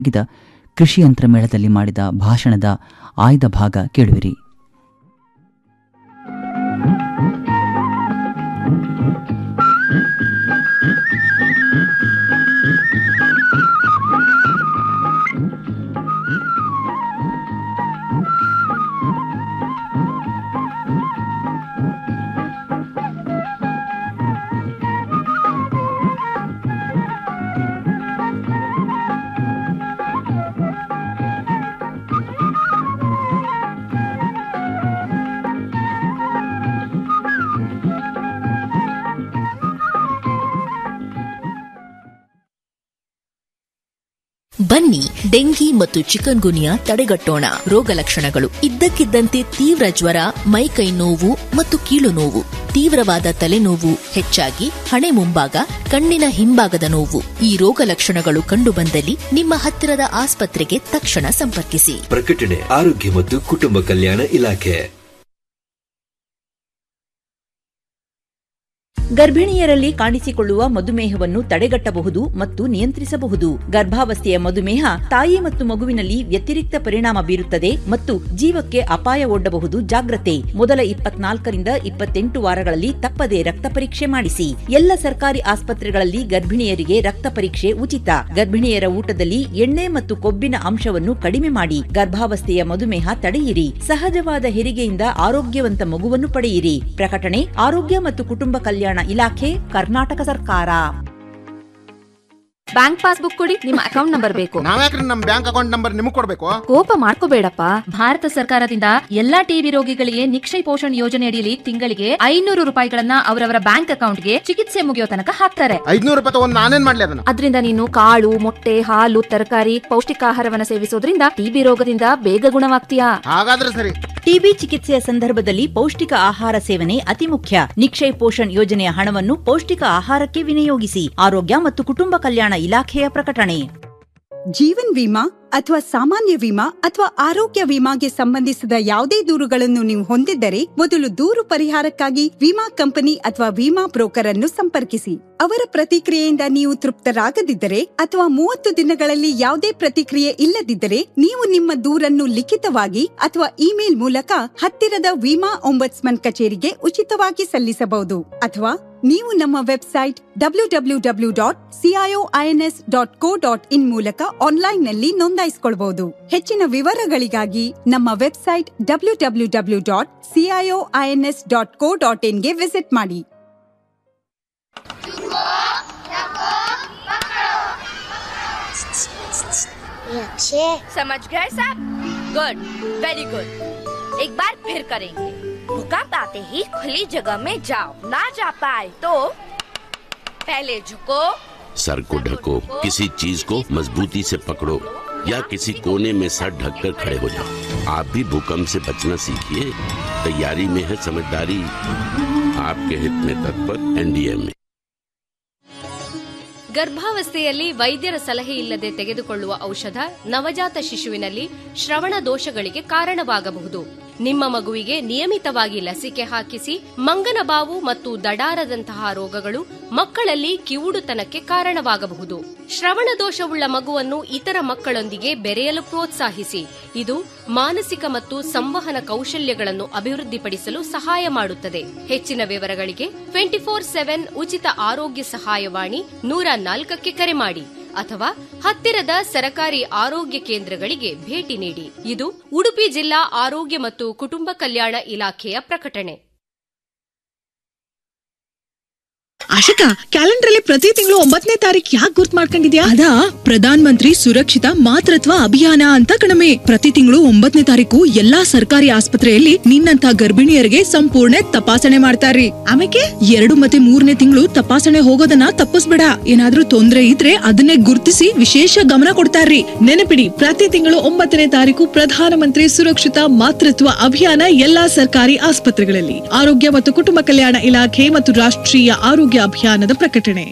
ಗಿದ ಕೃಷಿ ಯಂತ್ರ ಮೇಳದಲ್ಲಿ ಮಾಡಿದ ಭಾಷಣದ ಆಯ್ದ ಭಾಗ ಕೇಳುವಿರಿ ಬನ್ನಿ ಡೆಂಗಿ ಮತ್ತು ಚಿಕನ್ ಗುನಿಯಾ ತಡೆಗಟ್ಟೋಣ ರೋಗ ಲಕ್ಷಣಗಳು ಇದ್ದಕ್ಕಿದ್ದಂತೆ ತೀವ್ರ ಜ್ವರ ಮೈಕೈ ನೋವು ಮತ್ತು ಕೀಲು ನೋವು ತೀವ್ರವಾದ ತಲೆನೋವು ಹೆಚ್ಚಾಗಿ ಹಣೆ ಮುಂಭಾಗ ಕಣ್ಣಿನ ಹಿಂಭಾಗದ ನೋವು ಈ ರೋಗ ಲಕ್ಷಣಗಳು ಕಂಡುಬಂದಲ್ಲಿ ನಿಮ್ಮ ಹತ್ತಿರದ ಆಸ್ಪತ್ರೆಗೆ ತಕ್ಷಣ ಸಂಪರ್ಕಿಸಿ ಪ್ರಕಟಣೆ ಆರೋಗ್ಯ ಮತ್ತು ಕುಟುಂಬ ಕಲ್ಯಾಣ ಇಲಾಖೆ ಗರ್ಭಿಣಿಯರಲ್ಲಿ ಕಾಣಿಸಿಕೊಳ್ಳುವ ಮಧುಮೇಹವನ್ನು ತಡೆಗಟ್ಟಬಹುದು ಮತ್ತು ನಿಯಂತ್ರಿಸಬಹುದು ಗರ್ಭಾವಸ್ಥೆಯ ಮಧುಮೇಹ ತಾಯಿ ಮತ್ತು ಮಗುವಿನಲ್ಲಿ ವ್ಯತಿರಿಕ್ತ ಪರಿಣಾಮ ಬೀರುತ್ತದೆ ಮತ್ತು ಜೀವಕ್ಕೆ ಅಪಾಯ ಒಡ್ಡಬಹುದು ಜಾಗ್ರತೆ ಮೊದಲ ಇಪ್ಪತ್ನಾಲ್ಕರಿಂದ ಇಪ್ಪತ್ತೆಂಟು ವಾರಗಳಲ್ಲಿ ತಪ್ಪದೆ ರಕ್ತ ಪರೀಕ್ಷೆ ಮಾಡಿಸಿ ಎಲ್ಲ ಸರ್ಕಾರಿ ಆಸ್ಪತ್ರೆಗಳಲ್ಲಿ ಗರ್ಭಿಣಿಯರಿಗೆ ರಕ್ತ ಪರೀಕ್ಷೆ ಉಚಿತ ಗರ್ಭಿಣಿಯರ ಊಟದಲ್ಲಿ ಎಣ್ಣೆ ಮತ್ತು ಕೊಬ್ಬಿನ ಅಂಶವನ್ನು ಕಡಿಮೆ ಮಾಡಿ ಗರ್ಭಾವಸ್ಥೆಯ ಮಧುಮೇಹ ತಡೆಯಿರಿ ಸಹಜವಾದ ಹೆರಿಗೆಯಿಂದ ಆರೋಗ್ಯವಂತ ಮಗುವನ್ನು ಪಡೆಯಿರಿ ಪ್ರಕಟಣೆ ಆರೋಗ್ಯ ಮತ್ತು ಕುಟುಂಬ ಕಲ್ಯಾಣ ಇಲಾಖೆ ಕರ್ನಾಟಕ ಸರ್ಕಾರ ಬ್ಯಾಂಕ್ ಪಾಸ್ಬುಕ್ ಕೊಡಿ ನಿಮ್ಮ ಅಕೌಂಟ್ ನಂಬರ್ ಬೇಕು ನಾವ್ಯಾಕ್ರಿ ನಮ್ ಬ್ಯಾಂಕ್ ಅಕೌಂಟ್ ನಂಬರ್ ನಿಮಗ್ ಕೊಡ್ಬೇಕು ಕೋಪ ಮಾಡ್ಕೋಬೇಡಪ್ಪ ಭಾರತ ಸರ್ಕಾರದಿಂದ ಎಲ್ಲಾ ಟಿಬಿ ರೋಗಿಗಳಿಗೆ ನಿಕ್ಷಯ ಪೋಷಣ್ ಯೋಜನೆ ಅಡಿಯಲ್ಲಿ ತಿಂಗಳಿಗೆ ಐನೂರು ರೂಪಾಯಿಗಳನ್ನ ಅವರವರ ಬ್ಯಾಂಕ್ ಅಕೌಂಟ್ಗೆ ಚಿಕಿತ್ಸೆ ಮುಗಿಯೋ ತನಕ ಹಾಕ್ತಾರೆ ಐದ್ನೂರು ರೂಪಾಯಿ ತಗೊಂಡ್ ನಾನೇನ್ ಮಾಡ್ಲಿ ಅದನ್ನ ಅದರಿಂದ ನೀನು ಕಾಳು ಮೊಟ್ಟೆ ಹಾಲು ತರಕಾರಿ ಪೌಷ್ಟಿಕಾಹಾರವನ್ನ ಸೇವಿಸೋದ್ರಿಂದ ಟಿಬಿ ರೋಗದಿಂದ ಬೇಗ ಗುಣವಾಗ್ತೀಯಾ ಹಾಗಾದ್ರೆ ಸರಿ ಟಿಬಿ ಚಿಕಿತ್ಸೆಯ ಸಂದರ್ಭದಲ್ಲಿ ಪೌಷ್ಟಿಕ ಆಹಾರ ಸೇವನೆ ಅತಿ ಮುಖ್ಯ ನಿಕ್ಷಯ್ ಪೋಷಣ್ ಯೋಜನೆಯ ಹಣವನ್ನು ಪೌಷ್ಟಿಕ ಆಹಾರಕ್ಕೆ ವಿನಿಯೋಗಿಸಿ ಆರೋಗ್ಯ ಮತ್ತು ಕುಟುಂಬ ಕಲ್ಯಾಣ ಇಲಾಖೆಯ ಪ್ರಕಟಣೆ ಜೀವನ್ ವಿಮಾ ಅಥವಾ ಸಾಮಾನ್ಯ ವಿಮಾ ಅಥವಾ ಆರೋಗ್ಯ ವಿಮಾಗೆ ಸಂಬಂಧಿಸಿದ ಯಾವುದೇ ದೂರುಗಳನ್ನು ನೀವು ಹೊಂದಿದ್ದರೆ ಮೊದಲು ದೂರು ಪರಿಹಾರಕ್ಕಾಗಿ ವಿಮಾ ಕಂಪನಿ ಅಥವಾ ವಿಮಾ ಬ್ರೋಕರ್ ಅನ್ನು ಸಂಪರ್ಕಿಸಿ ಅವರ ಪ್ರತಿಕ್ರಿಯೆಯಿಂದ ನೀವು ತೃಪ್ತರಾಗದಿದ್ದರೆ ಅಥವಾ ಮೂವತ್ತು ದಿನಗಳಲ್ಲಿ ಯಾವುದೇ ಪ್ರತಿಕ್ರಿಯೆ ಇಲ್ಲದಿದ್ದರೆ ನೀವು ನಿಮ್ಮ ದೂರನ್ನು ಲಿಖಿತವಾಗಿ ಅಥವಾ ಇಮೇಲ್ ಮೂಲಕ ಹತ್ತಿರದ ವಿಮಾ ಒಂಬತ್ಸ್ಮನ್ ಕಚೇರಿಗೆ ಉಚಿತವಾಗಿ ಸಲ್ಲಿಸಬಹುದು ಅಥವಾ ನೀವು ನಮ್ಮ website W W W dot CIOINS dot co dot in ಮೂಲಕ ಆನ್ಲೈನ್ನಲ್ಲಿ ನೋಂದಾಯಿಸಿಕೊಳ್ಳಬಹುದು ಹೆಚ್ಚಿನ ವಿವರಗಳಿಗಾಗಿ ನಮ್ಮ website W W W dot CIOINS dot co dot ಇನ್ಗೆ ವಿಸಿಟ್ ಮಾಡಿ अच्छे समझ गए सब गुड वेरी गुड एक बार फिर करेंगे भूकंप आते ही खुली जगह में जाओ ना जा पाए तो पहले झुको सर को ढको किसी चीज को मजबूती से पकड़ो या किसी कोने में सर ढककर खड़े हो जाओ आप भी भूकंप से बचना सीखिए तैयारी में है समझदारी आपके हित में तत्पर एनडीए में ಗರ್ಭಾವಸ್ಥೆಯಲ್ಲಿ ವೈದ್ಯರ ಸಲಹೆ ಇಲ್ಲದೆ ತೆಗೆದುಕೊಳ್ಳುವ ಔಷಧ ನವಜಾತ ಶಿಶುವಿನಲ್ಲಿ ಶ್ರವಣ ದೋಷಗಳಿಗೆ ಕಾರಣವಾಗಬಹುದು ನಿಮ್ಮ ಮಗುವಿಗೆ ನಿಯಮಿತವಾಗಿ ಲಸಿಕೆ ಹಾಕಿಸಿ ಮಂಗನಬಾವು ಮತ್ತು ದಡಾರದಂತಹ ರೋಗಗಳು ಮಕ್ಕಳಲ್ಲಿ ಕಿವುಡುತನಕ್ಕೆ ಕಾರಣವಾಗಬಹುದು ಶ್ರವಣ ದೋಷವುಳ್ಳ ಮಗುವನ್ನು ಇತರ ಮಕ್ಕಳೊಂದಿಗೆ ಬೆರೆಯಲು ಪ್ರೋತ್ಸಾಹಿಸಿ ಇದು ಮಾನಸಿಕ ಮತ್ತು ಸಂವಹನ ಕೌಶಲ್ಯಗಳನ್ನು ಅಭಿವೃದ್ಧಿಪಡಿಸಲು ಸಹಾಯ ಮಾಡುತ್ತದೆ ಹೆಚ್ಚಿನ ವಿವರಗಳಿಗೆ ಟ್ವೆಂಟಿ ಫೋರ್ ಸೆವೆನ್ ಉಚಿತ ಆರೋಗ್ಯ ಸಹಾಯವಾಣಿ ನೂರ ನಾಲ್ಕಕ್ಕೆ ಕರೆ ಮಾಡಿ ಅಥವಾ ಹತ್ತಿರದ ಸರಕಾರಿ ಆರೋಗ್ಯ ಕೇಂದ್ರಗಳಿಗೆ ಭೇಟಿ ನೀಡಿ ಇದು ಉಡುಪಿ ಜಿಲ್ಲಾ ಆರೋಗ್ಯ ಮತ್ತು ಕುಟುಂಬ ಕಲ್ಯಾಣ ಇಲಾಖೆಯ ಪ್ರಕಟಣೆ ಆಶಿಕಾ ಕ್ಯಾಲೆಂಡರ್ ಅಲ್ಲಿ ಪ್ರತಿ ತಿಂಗಳು ಒಂಬತ್ತನೇ ತಾರೀಕು ಯಾಕೆ ಗುರ್ತ್ ಮಾಡ್ಕೊಂಡಿದ್ಯಾ ಅದಾ ಪ್ರಧಾನ್ ಮಂತ್ರಿ ಸುರಕ್ಷಿತ ಮಾತೃತ್ವ ಅಭಿಯಾನ ಅಂತ ಕಣಮೆ ಪ್ರತಿ ತಿಂಗಳು ಒಂಬತ್ತನೇ ತಾರೀಕು ಎಲ್ಲಾ ಸರ್ಕಾರಿ ಆಸ್ಪತ್ರೆಯಲ್ಲಿ ನಿನ್ನಂತ ಗರ್ಭಿಣಿಯರಿಗೆ ಸಂಪೂರ್ಣ ತಪಾಸಣೆ ಮಾಡ್ತಾರ್ರಿ ಆಮೇಲೆ ಎರಡು ಮತ್ತೆ ಮೂರನೇ ತಿಂಗಳು ತಪಾಸಣೆ ಹೋಗೋದನ್ನ ತಪ್ಪಿಸ್ಬೇಡ ಏನಾದ್ರೂ ತೊಂದ್ರೆ ಇದ್ರೆ ಅದನ್ನೇ ಗುರ್ತಿಸಿ ವಿಶೇಷ ಗಮನ ಕೊಡ್ತಾರ್ರಿ ನೆನಪಿಡಿ ಪ್ರತಿ ತಿಂಗಳು ಒಂಬತ್ತನೇ ತಾರೀಕು ಪ್ರಧಾನ ಮಂತ್ರಿ ಸುರಕ್ಷಿತ ಮಾತೃತ್ವ ಅಭಿಯಾನ ಎಲ್ಲಾ ಸರ್ಕಾರಿ ಆಸ್ಪತ್ರೆಗಳಲ್ಲಿ ಆರೋಗ್ಯ ಮತ್ತು ಕುಟುಂಬ ಕಲ್ಯಾಣ ಇಲಾಖೆ ಮತ್ತು ರಾಷ್ಟ್ರೀಯ ಆರೋಗ್ಯ ಅಭಿಯಾನದ ಪ್ರಕಟಣೆ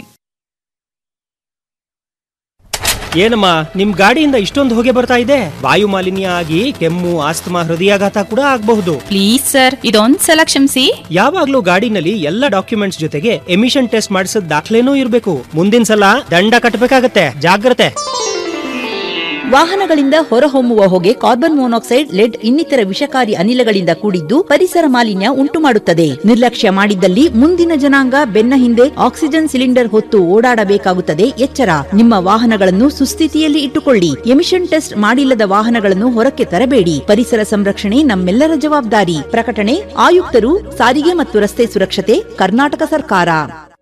ಏನಮ್ಮ ನಿಮ್ ಗಾಡಿಯಿಂದ ಇಷ್ಟೊಂದು ಹೊಗೆ ಬರ್ತಾ ಇದೆ ವಾಯು ಮಾಲಿನ್ಯ ಆಗಿ ಕೆಮ್ಮು ಆಸ್ತಮಾ ಹೃದಯಾಘಾತ ಕೂಡ ಆಗಬಹುದು ಪ್ಲೀಸ್ ಸರ್ ಇದೊಂದ್ ಸಲ ಕ್ಷಮಿಸಿ ಯಾವಾಗ್ಲೂ ಗಾಡಿನಲ್ಲಿ ಎಲ್ಲ ಡಾಕ್ಯುಮೆಂಟ್ಸ್ ಜೊತೆಗೆ ಎಮಿಷನ್ ಟೆಸ್ಟ್ ಮಾಡಿಸಿದ ದಾಖಲೆನೂ ಇರಬೇಕು ಮುಂದಿನ ಸಲ ದಂಡ ಕಟ್ಟಬೇಕಾಗತ್ತೆ ಜಾಗ್ರತೆ ವಾಹನಗಳಿಂದ ಹೊರಹೊಮ್ಮುವ ಹೊಗೆ ಕಾರ್ಬನ್ ಮೊನಾಕ್ಸೈಡ್ ಲೆಡ್ ಇನ್ನಿತರ ವಿಷಕಾರಿ ಅನಿಲಗಳಿಂದ ಕೂಡಿದ್ದು ಪರಿಸರ ಮಾಲಿನ್ಯ ಉಂಟು ಮಾಡುತ್ತದೆ ನಿರ್ಲಕ್ಷ್ಯ ಮಾಡಿದ್ದಲ್ಲಿ ಮುಂದಿನ ಜನಾಂಗ ಬೆನ್ನ ಹಿಂದೆ ಆಕ್ಸಿಜನ್ ಸಿಲಿಂಡರ್ ಹೊತ್ತು ಓಡಾಡಬೇಕಾಗುತ್ತದೆ ಎಚ್ಚರ ನಿಮ್ಮ ವಾಹನಗಳನ್ನು ಸುಸ್ಥಿತಿಯಲ್ಲಿ ಇಟ್ಟುಕೊಳ್ಳಿ ಎಮಿಷನ್ ಟೆಸ್ಟ್ ಮಾಡಿಲ್ಲದ ವಾಹನಗಳನ್ನು ಹೊರಕ್ಕೆ ತರಬೇಡಿ ಪರಿಸರ ಸಂರಕ್ಷಣೆ ನಮ್ಮೆಲ್ಲರ ಜವಾಬ್ದಾರಿ ಪ್ರಕಟಣೆ ಆಯುಕ್ತರು ಸಾರಿಗೆ ಮತ್ತು ರಸ್ತೆ ಸುರಕ್ಷತೆ ಕರ್ನಾಟಕ ಸರ್ಕಾರ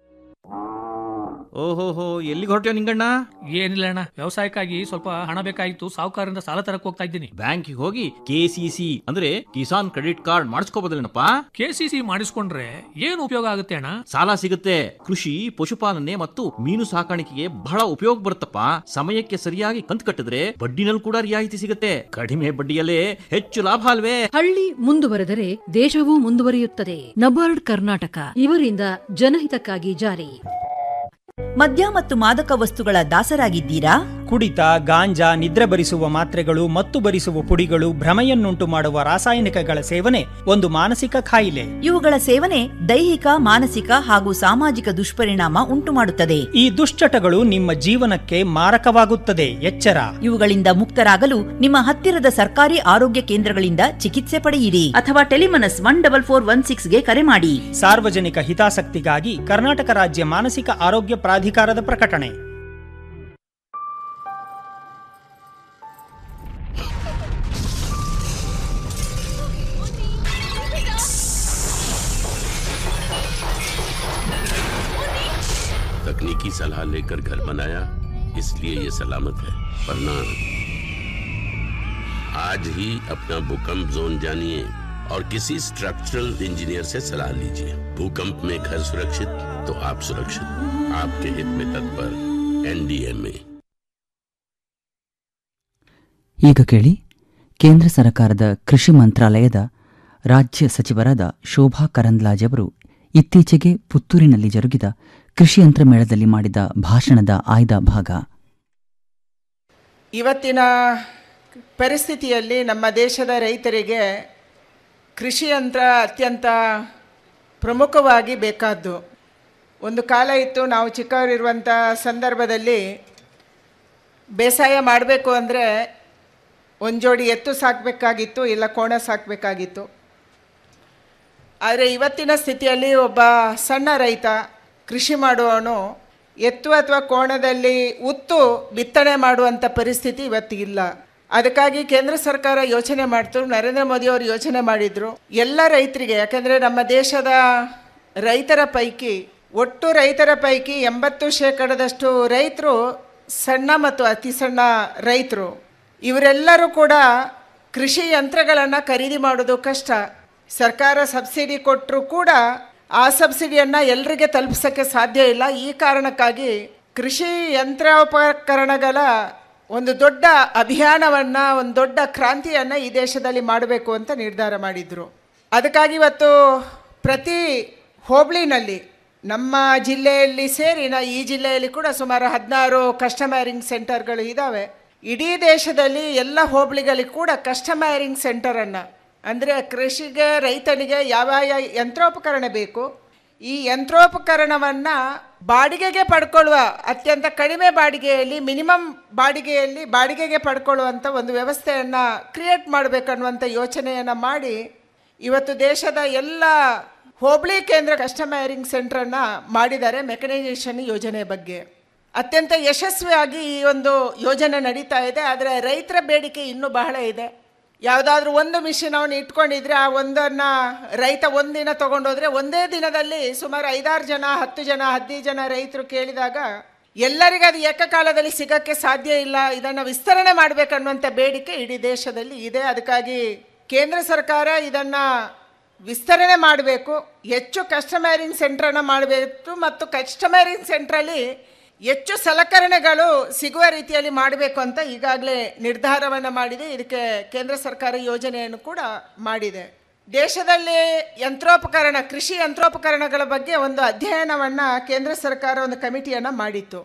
ಓಹೋಹೋ ಎಲ್ಲಿಗೆ ಹೊರಟ್ಯೋ ನಿಂಗಣ್ಣ ಏನಿಲ್ಲ ಅಣ್ಣ ವ್ಯವಸಾಯಕ್ಕಾಗಿ ಸ್ವಲ್ಪ ಹಣ ಬೇಕಾಗಿತ್ತು ಸಾಹುಕಾರರಿಂದ ಸಾಲ ತರಕ್ ಹೋಗ್ತಾ ಇದ್ದೀನಿ ಬ್ಯಾಂಕಿಗೆ ಹೋಗಿ ಕೆ ಸಿ ಸಿ ಅಂದ್ರೆ ಕಿಸಾನ್ ಕ್ರೆಡಿಟ್ ಕಾರ್ಡ್ ಮಾಡಿಸ್ಕೋಬೋದಲ್ಲೇನಪ್ಪ ಕೆ ಸಿ ಸಿ ಮಾಡಿಸ್ಕೊಂಡ್ರೆ ಏನು ಉಪಯೋಗ ಆಗುತ್ತೆ ಅಣ್ಣ ಸಾಲ ಸಿಗುತ್ತೆ ಕೃಷಿ ಪಶುಪಾಲನೆ ಮತ್ತು ಮೀನು ಸಾಕಾಣಿಕೆಗೆ ಬಹಳ ಉಪಯೋಗ ಬರುತ್ತಪ್ಪ ಸಮಯಕ್ಕೆ ಸರಿಯಾಗಿ ಕಂತು ಕಟ್ಟಿದ್ರೆ ಬಡ್ಡಿನಲ್ಲಿ ಕೂಡ ರಿಯಾಯಿತಿ ಸಿಗುತ್ತೆ ಕಡಿಮೆ ಬಡ್ಡಿಯಲ್ಲೇ ಹೆಚ್ಚು ಲಾಭ ಅಲ್ವೇ ಹಳ್ಳಿ ಮುಂದುವರೆದರೆ ದೇಶವೂ ಮುಂದುವರಿಯುತ್ತದೆ ನಬಾರ್ಡ್ ಕರ್ನಾಟಕ ಇವರಿಂದ ಜನಹಿತಕ್ಕಾಗಿ ಜಾರಿ ಮದ್ಯ ಮತ್ತು ಮಾದಕ ವಸ್ತುಗಳ ದಾಸರಾಗಿದ್ದೀರಾ ಕುಡಿತ ಗಾಂಜಾ ನಿದ್ರೆ ಬರಿಸುವ ಮಾತ್ರೆಗಳು ಮತ್ತು ಬರಿಸುವ ಪುಡಿಗಳು ಭ್ರಮೆಯನ್ನುಂಟು ಮಾಡುವ ರಾಸಾಯನಿಕಗಳ ಸೇವನೆ ಒಂದು ಮಾನಸಿಕ ಕಾಯಿಲೆ ಇವುಗಳ ಸೇವನೆ ದೈಹಿಕ ಮಾನಸಿಕ ಹಾಗೂ ಸಾಮಾಜಿಕ ದುಷ್ಪರಿಣಾಮ ಉಂಟುಮಾಡುತ್ತದೆ ಈ ದುಶ್ಚಟಗಳು ನಿಮ್ಮ ಜೀವನಕ್ಕೆ ಮಾರಕವಾಗುತ್ತದೆ ಎಚ್ಚರ ಇವುಗಳಿಂದ ಮುಕ್ತರಾಗಲು ನಿಮ್ಮ ಹತ್ತಿರದ ಸರ್ಕಾರಿ ಆರೋಗ್ಯ ಕೇಂದ್ರಗಳಿಂದ ಚಿಕಿತ್ಸೆ ಪಡೆಯಿರಿ ಅಥವಾ Telemanas one double four one ಸಿಕ್ಸ್ಗೆ ಕರೆ ಮಾಡಿ ಸಾರ್ವಜನಿಕ ಹಿತಾಸಕ್ತಿಗಾಗಿ ಕರ್ನಾಟಕ ರಾಜ್ಯ ಮಾನಸಿಕ ಆರೋಗ್ಯ ಪ್ರಾಧಿಕಾರದ ಪ್ರಕಟಣೆ तकनीकी सलाह लेकर घर बनाया इसलिए ये सलामत है वरना आज ही अपना भूकंप जोन जानिए और किसी स्ट्रक्चरल इंजीनियर से सलाह लीजिए भूकंप में घर सुरक्षित तो आप सुरक्षित आपके हित में तत्पर एनडीएमए ಈಗ ಕೇಳಿ ಕೇಂದ್ರ ಸರ್ಕಾರದ ಕೃಷಿ ಮಂತ್ರಾಲಯದ ರಾಜ್ಯ ಸಚಿವರಾದ ಶೋಭಾ ಕರಂದ್ಲಾಜೆ ಅವರು ಇತ್ತೀಚೆಗೆ ಪುತ್ತೂರಿನಲ್ಲಿ ಜರುಗಿದ ಕೃಷಿ ಯಂತ್ರ ಮೇಳದಲ್ಲಿ ಮಾಡಿದ ಭಾಷಣದ ಆಯ್ದ ಭಾಗ ಇವತ್ತಿನ ಪರಿಸ್ಥಿತಿಯಲ್ಲಿ ನಮ್ಮ ದೇಶದ ರೈತರಿಗೆ ಕೃಷಿ ಯಂತ್ರ ಅತ್ಯಂತ ಪ್ರಮುಖವಾಗಿ ಬೇಕಾದ್ದು ಒಂದು ಕಾಲ ಇತ್ತು ನಾವು ಚಿಕ್ಕವರಿರುವಂಥ ಸಂದರ್ಭದಲ್ಲಿ ಬೇಸಾಯ ಮಾಡಬೇಕು ಅಂದರೆ ಒಂದು ಜೋಡಿ ಎತ್ತು ಸಾಕಬೇಕಾಗಿತ್ತು ಇಲ್ಲ ಕೋಣ ಸಾಕಬೇಕಾಗಿತ್ತು ಆದರೆ ಇವತ್ತಿನ ಸ್ಥಿತಿಯಲ್ಲಿ ಒಬ್ಬ ಸಣ್ಣ ರೈತ ಕೃಷಿ ಮಾಡುವವನು ಎತ್ತು ಅಥವಾ ಕೋಣದಲ್ಲಿ ಉತ್ತು ಬಿತ್ತನೆ ಮಾಡುವಂಥ ಪರಿಸ್ಥಿತಿ ಇವತ್ತಿಗಿಲ್ಲ ಅದಕ್ಕಾಗಿ ಕೇಂದ್ರ ಸರ್ಕಾರ ಯೋಚನೆ ಮಾಡ್ತು ನರೇಂದ್ರ ಮೋದಿ ಅವರು ಯೋಚನೆ ಮಾಡಿದ್ರು ಎಲ್ಲ ರೈತರಿಗೆ ಯಾಕಂದರೆ ನಮ್ಮ ದೇಶದ ರೈತರ ಪೈಕಿ ಒಟ್ಟು ರೈತರ ಪೈಕಿ ಎಂಬತ್ತು ಶೇಕಡದಷ್ಟು ರೈತರು ಸಣ್ಣ ಮತ್ತು ಅತಿ ಸಣ್ಣ ರೈತರು ಇವರೆಲ್ಲರೂ ಕೂಡ ಕೃಷಿ ಯಂತ್ರಗಳನ್ನು ಖರೀದಿ ಮಾಡೋದು ಕಷ್ಟ ಸರ್ಕಾರ ಸಬ್ಸಿಡಿ ಕೊಟ್ಟರು ಕೂಡ ಆ ಸಬ್ಸಿಡಿಯನ್ನು ಎಲ್ರಿಗೆ ತಲುಪಿಸೋಕ್ಕೆ ಸಾಧ್ಯ ಇಲ್ಲ ಈ ಕಾರಣಕ್ಕಾಗಿ ಕೃಷಿ ಯಂತ್ರೋಪಕರಣಗಳ ಒಂದು ದೊಡ್ಡ ಅಭಿಯಾನವನ್ನು ಒಂದು ದೊಡ್ಡ ಕ್ರಾಂತಿಯನ್ನು ಈ ದೇಶದಲ್ಲಿ ಮಾಡಬೇಕು ಅಂತ ನಿರ್ಧಾರ ಮಾಡಿದರು ಅದಕ್ಕಾಗಿ ಇವತ್ತು ಪ್ರತಿ ಹೋಬಳಿನಲ್ಲಿ ನಮ್ಮ ಜಿಲ್ಲೆಯಲ್ಲಿ ಸೇರಿ ನಾ ಈ ಜಿಲ್ಲೆಯಲ್ಲಿ ಕೂಡ ಸುಮಾರು ಹದಿನಾರು ಕಸ್ಟಮೈರಿಂಗ್ ಸೆಂಟರ್ಗಳು ಇದ್ದಾವೆ ಇಡೀ ದೇಶದಲ್ಲಿ ಎಲ್ಲ ಹೋಬಳಿಗಳಿಗೆ ಕೂಡ ಕಸ್ಟಮೈರಿಂಗ್ ಸೆಂಟರನ್ನು ಅಂದರೆ ಕೃಷಿಗೆ ರೈತನಿಗೆ ಯಾವ ಯಾವ ಯಂತ್ರೋಪಕರಣ ಬೇಕು ಈ ಯಂತ್ರೋಪಕರಣವನ್ನು ಬಾಡಿಗೆಗೆ ಪಡ್ಕೊಳ್ಳುವ ಅತ್ಯಂತ ಕಡಿಮೆ ಬಾಡಿಗೆಯಲ್ಲಿ ಮಿನಿಮಮ್ ಬಾಡಿಗೆಯಲ್ಲಿ ಬಾಡಿಗೆಗೆ ಪಡ್ಕೊಳ್ಳುವಂಥ ಒಂದು ವ್ಯವಸ್ಥೆಯನ್ನು ಕ್ರಿಯೇಟ್ ಮಾಡಬೇಕನ್ನುವಂಥ ಯೋಚನೆಯನ್ನು ಮಾಡಿ ಇವತ್ತು ದೇಶದ ಎಲ್ಲ ಹೋಬಳಿ ಕೇಂದ್ರ ಕಸ್ಟಮೈರಿಂಗ್ ಸೆಂಟ್ರನ್ನು ಮಾಡಿದ್ದಾರೆ ಮೆಕನೈಸೇಷನ್ ಯೋಜನೆ ಬಗ್ಗೆ ಅತ್ಯಂತ ಯಶಸ್ವಿಯಾಗಿ ಈ ಒಂದು ಯೋಜನೆ ನಡೀತಾ ಇದೆ ಆದರೆ ರೈತರ ಬೇಡಿಕೆ ಇನ್ನೂ ಬಹಳ ಇದೆ ಯಾವುದಾದ್ರೂ ಒಂದು ಮಿಷಿನ್ ಅವನು ಇಟ್ಕೊಂಡಿದ್ರೆ ಆ ಒಂದನ್ನು ರೈತ ಒಂದಿನ ತೊಗೊಂಡೋದ್ರೆ ಒಂದೇ ದಿನದಲ್ಲಿ ಸುಮಾರು ಐದಾರು ಜನ ಹತ್ತು ಜನ ಹದಿನೈದು ಜನ ರೈತರು ಕೇಳಿದಾಗ ಎಲ್ಲರಿಗೂ ಅದು ಏಕಕಾಲದಲ್ಲಿ ಸಿಗೋಕ್ಕೆ ಸಾಧ್ಯ ಇಲ್ಲ ಇದನ್ನು ವಿಸ್ತರಣೆ ಮಾಡಬೇಕನ್ನುವಂಥ ಬೇಡಿಕೆ ಇಡೀ ದೇಶದಲ್ಲಿ ಇದೆ ಅದಕ್ಕಾಗಿ ಕೇಂದ್ರ ಸರ್ಕಾರ ಇದನ್ನು ವಿಸ್ತರಣೆ ಮಾಡಬೇಕು ಹೆಚ್ಚು ಕಸ್ಟಮೈರಿಂಗ್ ಸೆಂಟ್ರನ್ನು ಮಾಡಬೇಕು ಮತ್ತು ಕಸ್ಟಮೈರಿಂಗ್ ಸೆಂಟ್ರಲ್ಲಿ ಹೆಚ್ಚು ಸಲಕರಣೆಗಳು ಸಿಗುವ ರೀತಿಯಲ್ಲಿ ಮಾಡಬೇಕು ಅಂತ ಈಗಾಗಲೇ ನಿರ್ಧಾರವನ್ನು ಮಾಡಿದೆ ಇದಕ್ಕೆ ಕೇಂದ್ರ ಸರ್ಕಾರ ಯೋಜನೆಯನ್ನು ಕೂಡ ಮಾಡಿದೆ ದೇಶದಲ್ಲಿ ಯಂತ್ರೋಪಕರಣ ಕೃಷಿ ಯಂತ್ರೋಪಕರಣಗಳ ಬಗ್ಗೆ ಒಂದು ಅಧ್ಯಯನವನ್ನು ಕೇಂದ್ರ ಸರ್ಕಾರ ಒಂದು ಕಮಿಟಿಯನ್ನು ಮಾಡಿತ್ತು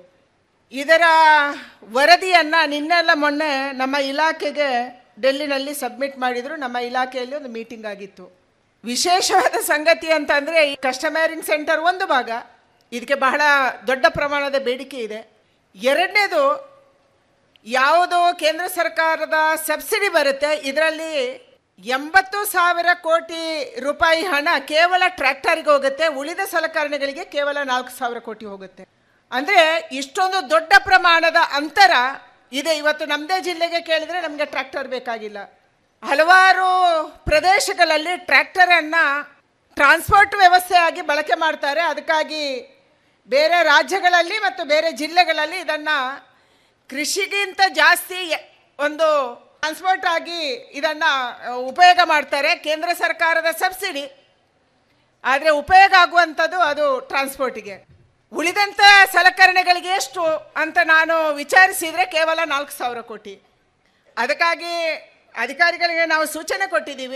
ಇದರ ವರದಿಯನ್ನು ನಿನ್ನೆಲ್ಲ ಮೊನ್ನೆ ನಮ್ಮ ಇಲಾಖೆಗೆ ಡೆಲ್ಲಿನಲ್ಲಿ ಸಬ್ಮಿಟ್ ಮಾಡಿದರು ನಮ್ಮ ಇಲಾಖೆಯಲ್ಲಿ ಒಂದು ಮೀಟಿಂಗ್ ಆಗಿತ್ತು ವಿಶೇಷವಾದ ಸಂಗತಿ ಅಂತಂದರೆ ಈ ಕಸ್ಟಮೈರಿಂಗ್ ಸೆಂಟರ್ ಒಂದು ಭಾಗ ಇದಕ್ಕೆ ಬಹಳ ದೊಡ್ಡ ಪ್ರಮಾಣದ ಬೇಡಿಕೆ ಇದೆ ಎರಡನೇದು ಯಾವುದು ಕೇಂದ್ರ ಸರ್ಕಾರದ ಸಬ್ಸಿಡಿ ಬರುತ್ತೆ ಇದರಲ್ಲಿ ಎಂಬತ್ತು ಸಾವಿರ ಕೋಟಿ ರೂಪಾಯಿ ಹಣ ಕೇವಲ ಟ್ರ್ಯಾಕ್ಟರ್ಗೆ ಹೋಗುತ್ತೆ ಉಳಿದ ಸಲಕರಣೆಗಳಿಗೆ ಕೇವಲ ನಾಲ್ಕು ಸಾವಿರ ಕೋಟಿ ಹೋಗುತ್ತೆ ಅಂದರೆ ಇಷ್ಟೊಂದು ದೊಡ್ಡ ಪ್ರಮಾಣದ ಅಂತರ ಇದೆ ಇವತ್ತು ನಮ್ಮದೇ ಜಿಲ್ಲೆಗೆ ಕೇಳಿದರೆ ನಮಗೆ ಟ್ರ್ಯಾಕ್ಟರ್ ಬೇಕಾಗಿಲ್ಲ ಹಲವಾರು ಪ್ರದೇಶಗಳಲ್ಲಿ ಟ್ರ್ಯಾಕ್ಟರನ್ನು ಟ್ರಾನ್ಸ್ಪೋರ್ಟ್ ವ್ಯವಸ್ಥೆಯಾಗಿ ಬಳಕೆ ಮಾಡ್ತಾರೆ ಅದಕ್ಕಾಗಿ ಬೇರೆ ರಾಜ್ಯಗಳಲ್ಲಿ ಮತ್ತು ಬೇರೆ ಜಿಲ್ಲೆಗಳಲ್ಲಿ ಇದನ್ನು ಕೃಷಿಗಿಂತ ಜಾಸ್ತಿ ಎ- ಒಂದು ಟ್ರಾನ್ಸ್ಪೋರ್ಟ್ ಆಗಿ ಇದನ್ನು ಉಪಯೋಗ ಮಾಡ್ತಾರೆ ಕೇಂದ್ರ ಸರ್ಕಾರದ ಸಬ್ಸಿಡಿ ಆದರೆ ಉಪಯೋಗ ಆಗುವಂಥದ್ದು ಅದು ಟ್ರಾನ್ಸ್ಪೋರ್ಟಿಗೆ ಉಳಿದಂಥ ಸಲಕರಣೆಗಳಿಗೆ ಎಷ್ಟು ಅಂತ ನಾನು ವಿಚಾರಿಸಿದರೆ ಕೇವಲ ನಾಲ್ಕು ಸಾವಿರ ಕೋಟಿ ಅದಕ್ಕಾಗಿ ಅಧಿಕಾರಿಗಳಿಗೆ ನಾವು ಸೂಚನೆ ಕೊಟ್ಟಿದ್ದೀವಿ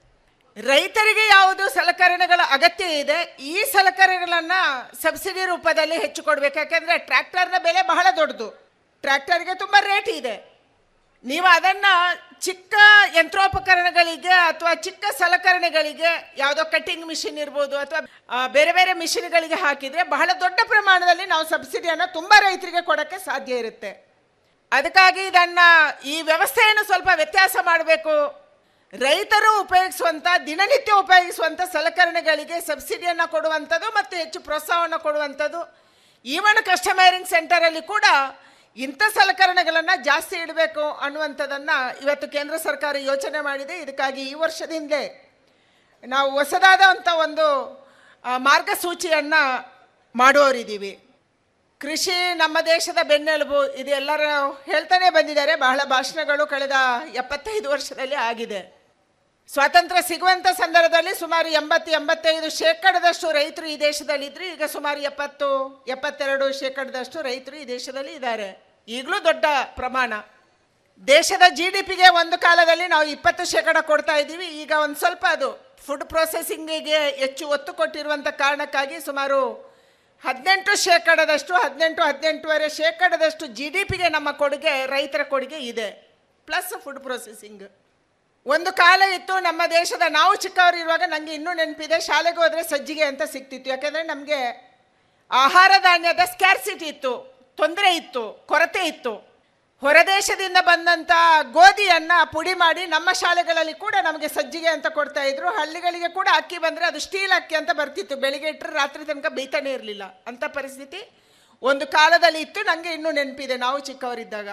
ರೈತರಿಗೆ ಯಾವುದು ಸಲಕರಣೆಗಳ ಅಗತ್ಯ ಇದೆ ಈ ಸಲಕರಣೆಗಳನ್ನು ಸಬ್ಸಿಡಿ ರೂಪದಲ್ಲಿ ಹೆಚ್ಚು ಕೊಡಬೇಕು ಯಾಕೆಂದರೆ ಟ್ರ್ಯಾಕ್ಟರ್ನ ಬೆಲೆ ಬಹಳ ದೊಡ್ಡದು ಟ್ರ್ಯಾಕ್ಟರ್ಗೆ ತುಂಬ ರೇಟ್ ಇದೆ ನೀವು ಅದನ್ನು ಚಿಕ್ಕ ಯಂತ್ರೋಪಕರಣಗಳಿಗೆ ಅಥವಾ ಚಿಕ್ಕ ಸಲಕರಣೆಗಳಿಗೆ ಯಾವುದೋ ಕಟ್ಟಿಂಗ್ ಮಿಷಿನ್ ಇರ್ಬೋದು ಅಥವಾ ಆ, ಬೇರೆ ಬೇರೆ ಮಿಷಿನ್ಗಳಿಗೆ ಹಾಕಿದರೆ ಬಹಳ ದೊಡ್ಡ ಪ್ರಮಾಣದಲ್ಲಿ ನಾವು ಸಬ್ಸಿಡಿಯನ್ನು ತುಂಬ ರೈತರಿಗೆ ಕೊಡೋಕ್ಕೆ ಸಾಧ್ಯ ಇರುತ್ತೆ ಅದಕ್ಕಾಗಿ ಇದನ್ನು ಈ ವ್ಯವಸ್ಥೆಯನ್ನು ಸ್ವಲ್ಪ ವ್ಯತ್ಯಾಸ ಮಾಡಬೇಕು ರೈತರು ಉಪಯೋಗಿಸುವಂಥ ದಿನನಿತ್ಯ ಉಪಯೋಗಿಸುವಂಥ ಸಲಕರಣೆಗಳಿಗೆ ಸಬ್ಸಿಡಿಯನ್ನು ಕೊಡುವಂಥದ್ದು ಮತ್ತು ಹೆಚ್ಚು ಪ್ರೋತ್ಸಾಹವನ್ನು ಕೊಡುವಂಥದ್ದು ಈವನ್ ಕಸ್ಟಮೈರಿಂಗ್ ಸೆಂಟರಲ್ಲಿ ಕೂಡ ಇಂಥ ಸಲಕರಣೆಗಳನ್ನು ಜಾಸ್ತಿ ಇಡಬೇಕು ಅನ್ನುವಂಥದ್ದನ್ನು ಇವತ್ತು ಕೇಂದ್ರ ಸರ್ಕಾರ ಯೋಚನೆ ಮಾಡಿದೆ ಇದಕ್ಕಾಗಿ ಈ ವರ್ಷದಿಂದಲೇ ನಾವು ಹೊಸದಾದಂಥ ಒಂದು ಆ, ಮಾರ್ಗಸೂಚಿಯನ್ನು ಮಾಡೋರಿದ್ದೀವಿ ಕೃಷಿ ನಮ್ಮ ದೇಶದ ಬೆನ್ನೆಲುಬು ಇದು ಎಲ್ಲರೂ ಹೇಳ್ತಾನೆ ಬಂದಿದ್ದಾರೆ ಬಹಳ ಭಾಷಣಗಳು ಕಳೆದ ಎಪ್ಪತ್ತೈದು ವರ್ಷದಲ್ಲಿ ಆಗಿದೆ ಸ್ವಾತಂತ್ರ್ಯ ಸಿಗುವಂಥ ಸಂದರ್ಭದಲ್ಲಿ ಸುಮಾರು ಎಂಬತ್ತು ಎಂಬತ್ತೈದು ಶೇಕಡದಷ್ಟು ರೈತರು ಈ ದೇಶದಲ್ಲಿ ಇದ್ರು ಈಗ ಸುಮಾರು ಎಪ್ಪತ್ತು ಎಪ್ಪತ್ತೆರಡು ಶೇಕಡದಷ್ಟು ರೈತರು ಈ ದೇಶದಲ್ಲಿ ಇದ್ದಾರೆ ಈಗಲೂ ದೊಡ್ಡ ಪ್ರಮಾಣ ದೇಶದ ಜಿ ಡಿ ಪಿಗೆ ಒಂದು ಕಾಲದಲ್ಲಿ ನಾವು ಇಪ್ಪತ್ತು ಶೇಕಡ ಕೊಡ್ತಾ ಇದ್ದೀವಿ ಈಗ ಒಂದು ಸ್ವಲ್ಪ ಅದು ಫುಡ್ ಪ್ರೊಸೆಸಿಂಗಿಗೆ ಹೆಚ್ಚು ಒತ್ತು ಕೊಟ್ಟಿರುವಂಥ ಕಾರಣಕ್ಕಾಗಿ ಸುಮಾರು ಹದಿನೆಂಟು ಶೇಕಡದಷ್ಟು ಹದಿನೆಂಟು ಹದಿನೆಂಟುವರೆ ಶೇಕಡದಷ್ಟು ಜಿ ಡಿ ಪಿಗೆ ನಮ್ಮ ಕೊಡುಗೆ ರೈತರ ಕೊಡುಗೆ ಇದೆ ಪ್ಲಸ್ ಫುಡ್ ಪ್ರೊಸೆಸಿಂಗ್ ಒಂದು ಕಾಲ ಇತ್ತು ನಮ್ಮ ದೇಶದ ನಾವು ಚಿಕ್ಕವರು ಇರುವಾಗ ನನಗೆ ಇನ್ನೂ ನೆನಪಿದೆ ಶಾಲೆಗೆ ಹೋದರೆ ಸಜ್ಜಿಗೆ ಅಂತ ಸಿಗ್ತಿತ್ತು ಯಾಕೆಂದರೆ ನಮಗೆ ಆಹಾರ ಧಾನ್ಯದ ಸ್ಕ್ಯಾರ್ಸಿಟಿ ಇತ್ತು ತೊಂದರೆ ಇತ್ತು ಕೊರತೆ ಇತ್ತು ಹೊರದೇಶದಿಂದ ಬಂದಂಥ ಗೋಧಿಯನ್ನು ಪುಡಿ ಮಾಡಿ ನಮ್ಮ ಶಾಲೆಗಳಲ್ಲಿ ಕೂಡ ನಮಗೆ ಸಜ್ಜಿಗೆ ಅಂತ ಕೊಡ್ತಾ ಇದ್ರು ಹಳ್ಳಿಗಳಿಗೆ ಕೂಡ ಅಕ್ಕಿ ಬಂದರೆ ಅದು ಸ್ಟೀಲ್ ಅಕ್ಕಿ ಅಂತ ಬರ್ತಿತ್ತು ಬೆಳಿಗ್ಗೆ ಇಟ್ಟರೆ ರಾತ್ರಿ ತನಕ ಬೇಯ್ತಾನೆ ಇರಲಿಲ್ಲ ಅಂಥ ಪರಿಸ್ಥಿತಿ ಒಂದು ಕಾಲದಲ್ಲಿ ಇತ್ತು ನನಗೆ ಇನ್ನೂ ನೆನಪಿದೆ ನಾವು ಚಿಕ್ಕವರಿದ್ದಾಗ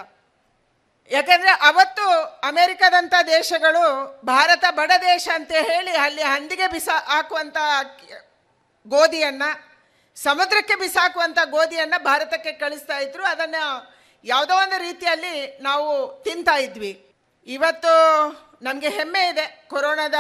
ಯಾಕಂದರೆ ಅವತ್ತು ಅಮೆರಿಕದಂಥ ದೇಶಗಳು ಭಾರತ ಬಡ ದೇಶ ಅಂತ ಹೇಳಿ ಅಲ್ಲಿ ಹಂದಿಗೆ ಬಿಸ ಹಾಕುವಂಥ ಅಕ್ಕಿ- ಗೋಧಿಯನ್ನು ಸಮುದ್ರಕ್ಕೆ ಬಿಸಾಕುವಂಥ ಗೋಧಿಯನ್ನು ಭಾರತಕ್ಕೆ ಕಳಿಸ್ತಾ ಇದ್ರು ಅದನ್ನು ಯಾವುದೋ ಒಂದು ರೀತಿಯಲ್ಲಿ ನಾವು ತಿಂತಾ ಇದ್ವಿ ಇವತ್ತು ನಮಗೆ ಹೆಮ್ಮೆ ಇದೆ ಕೊರೋನಾದ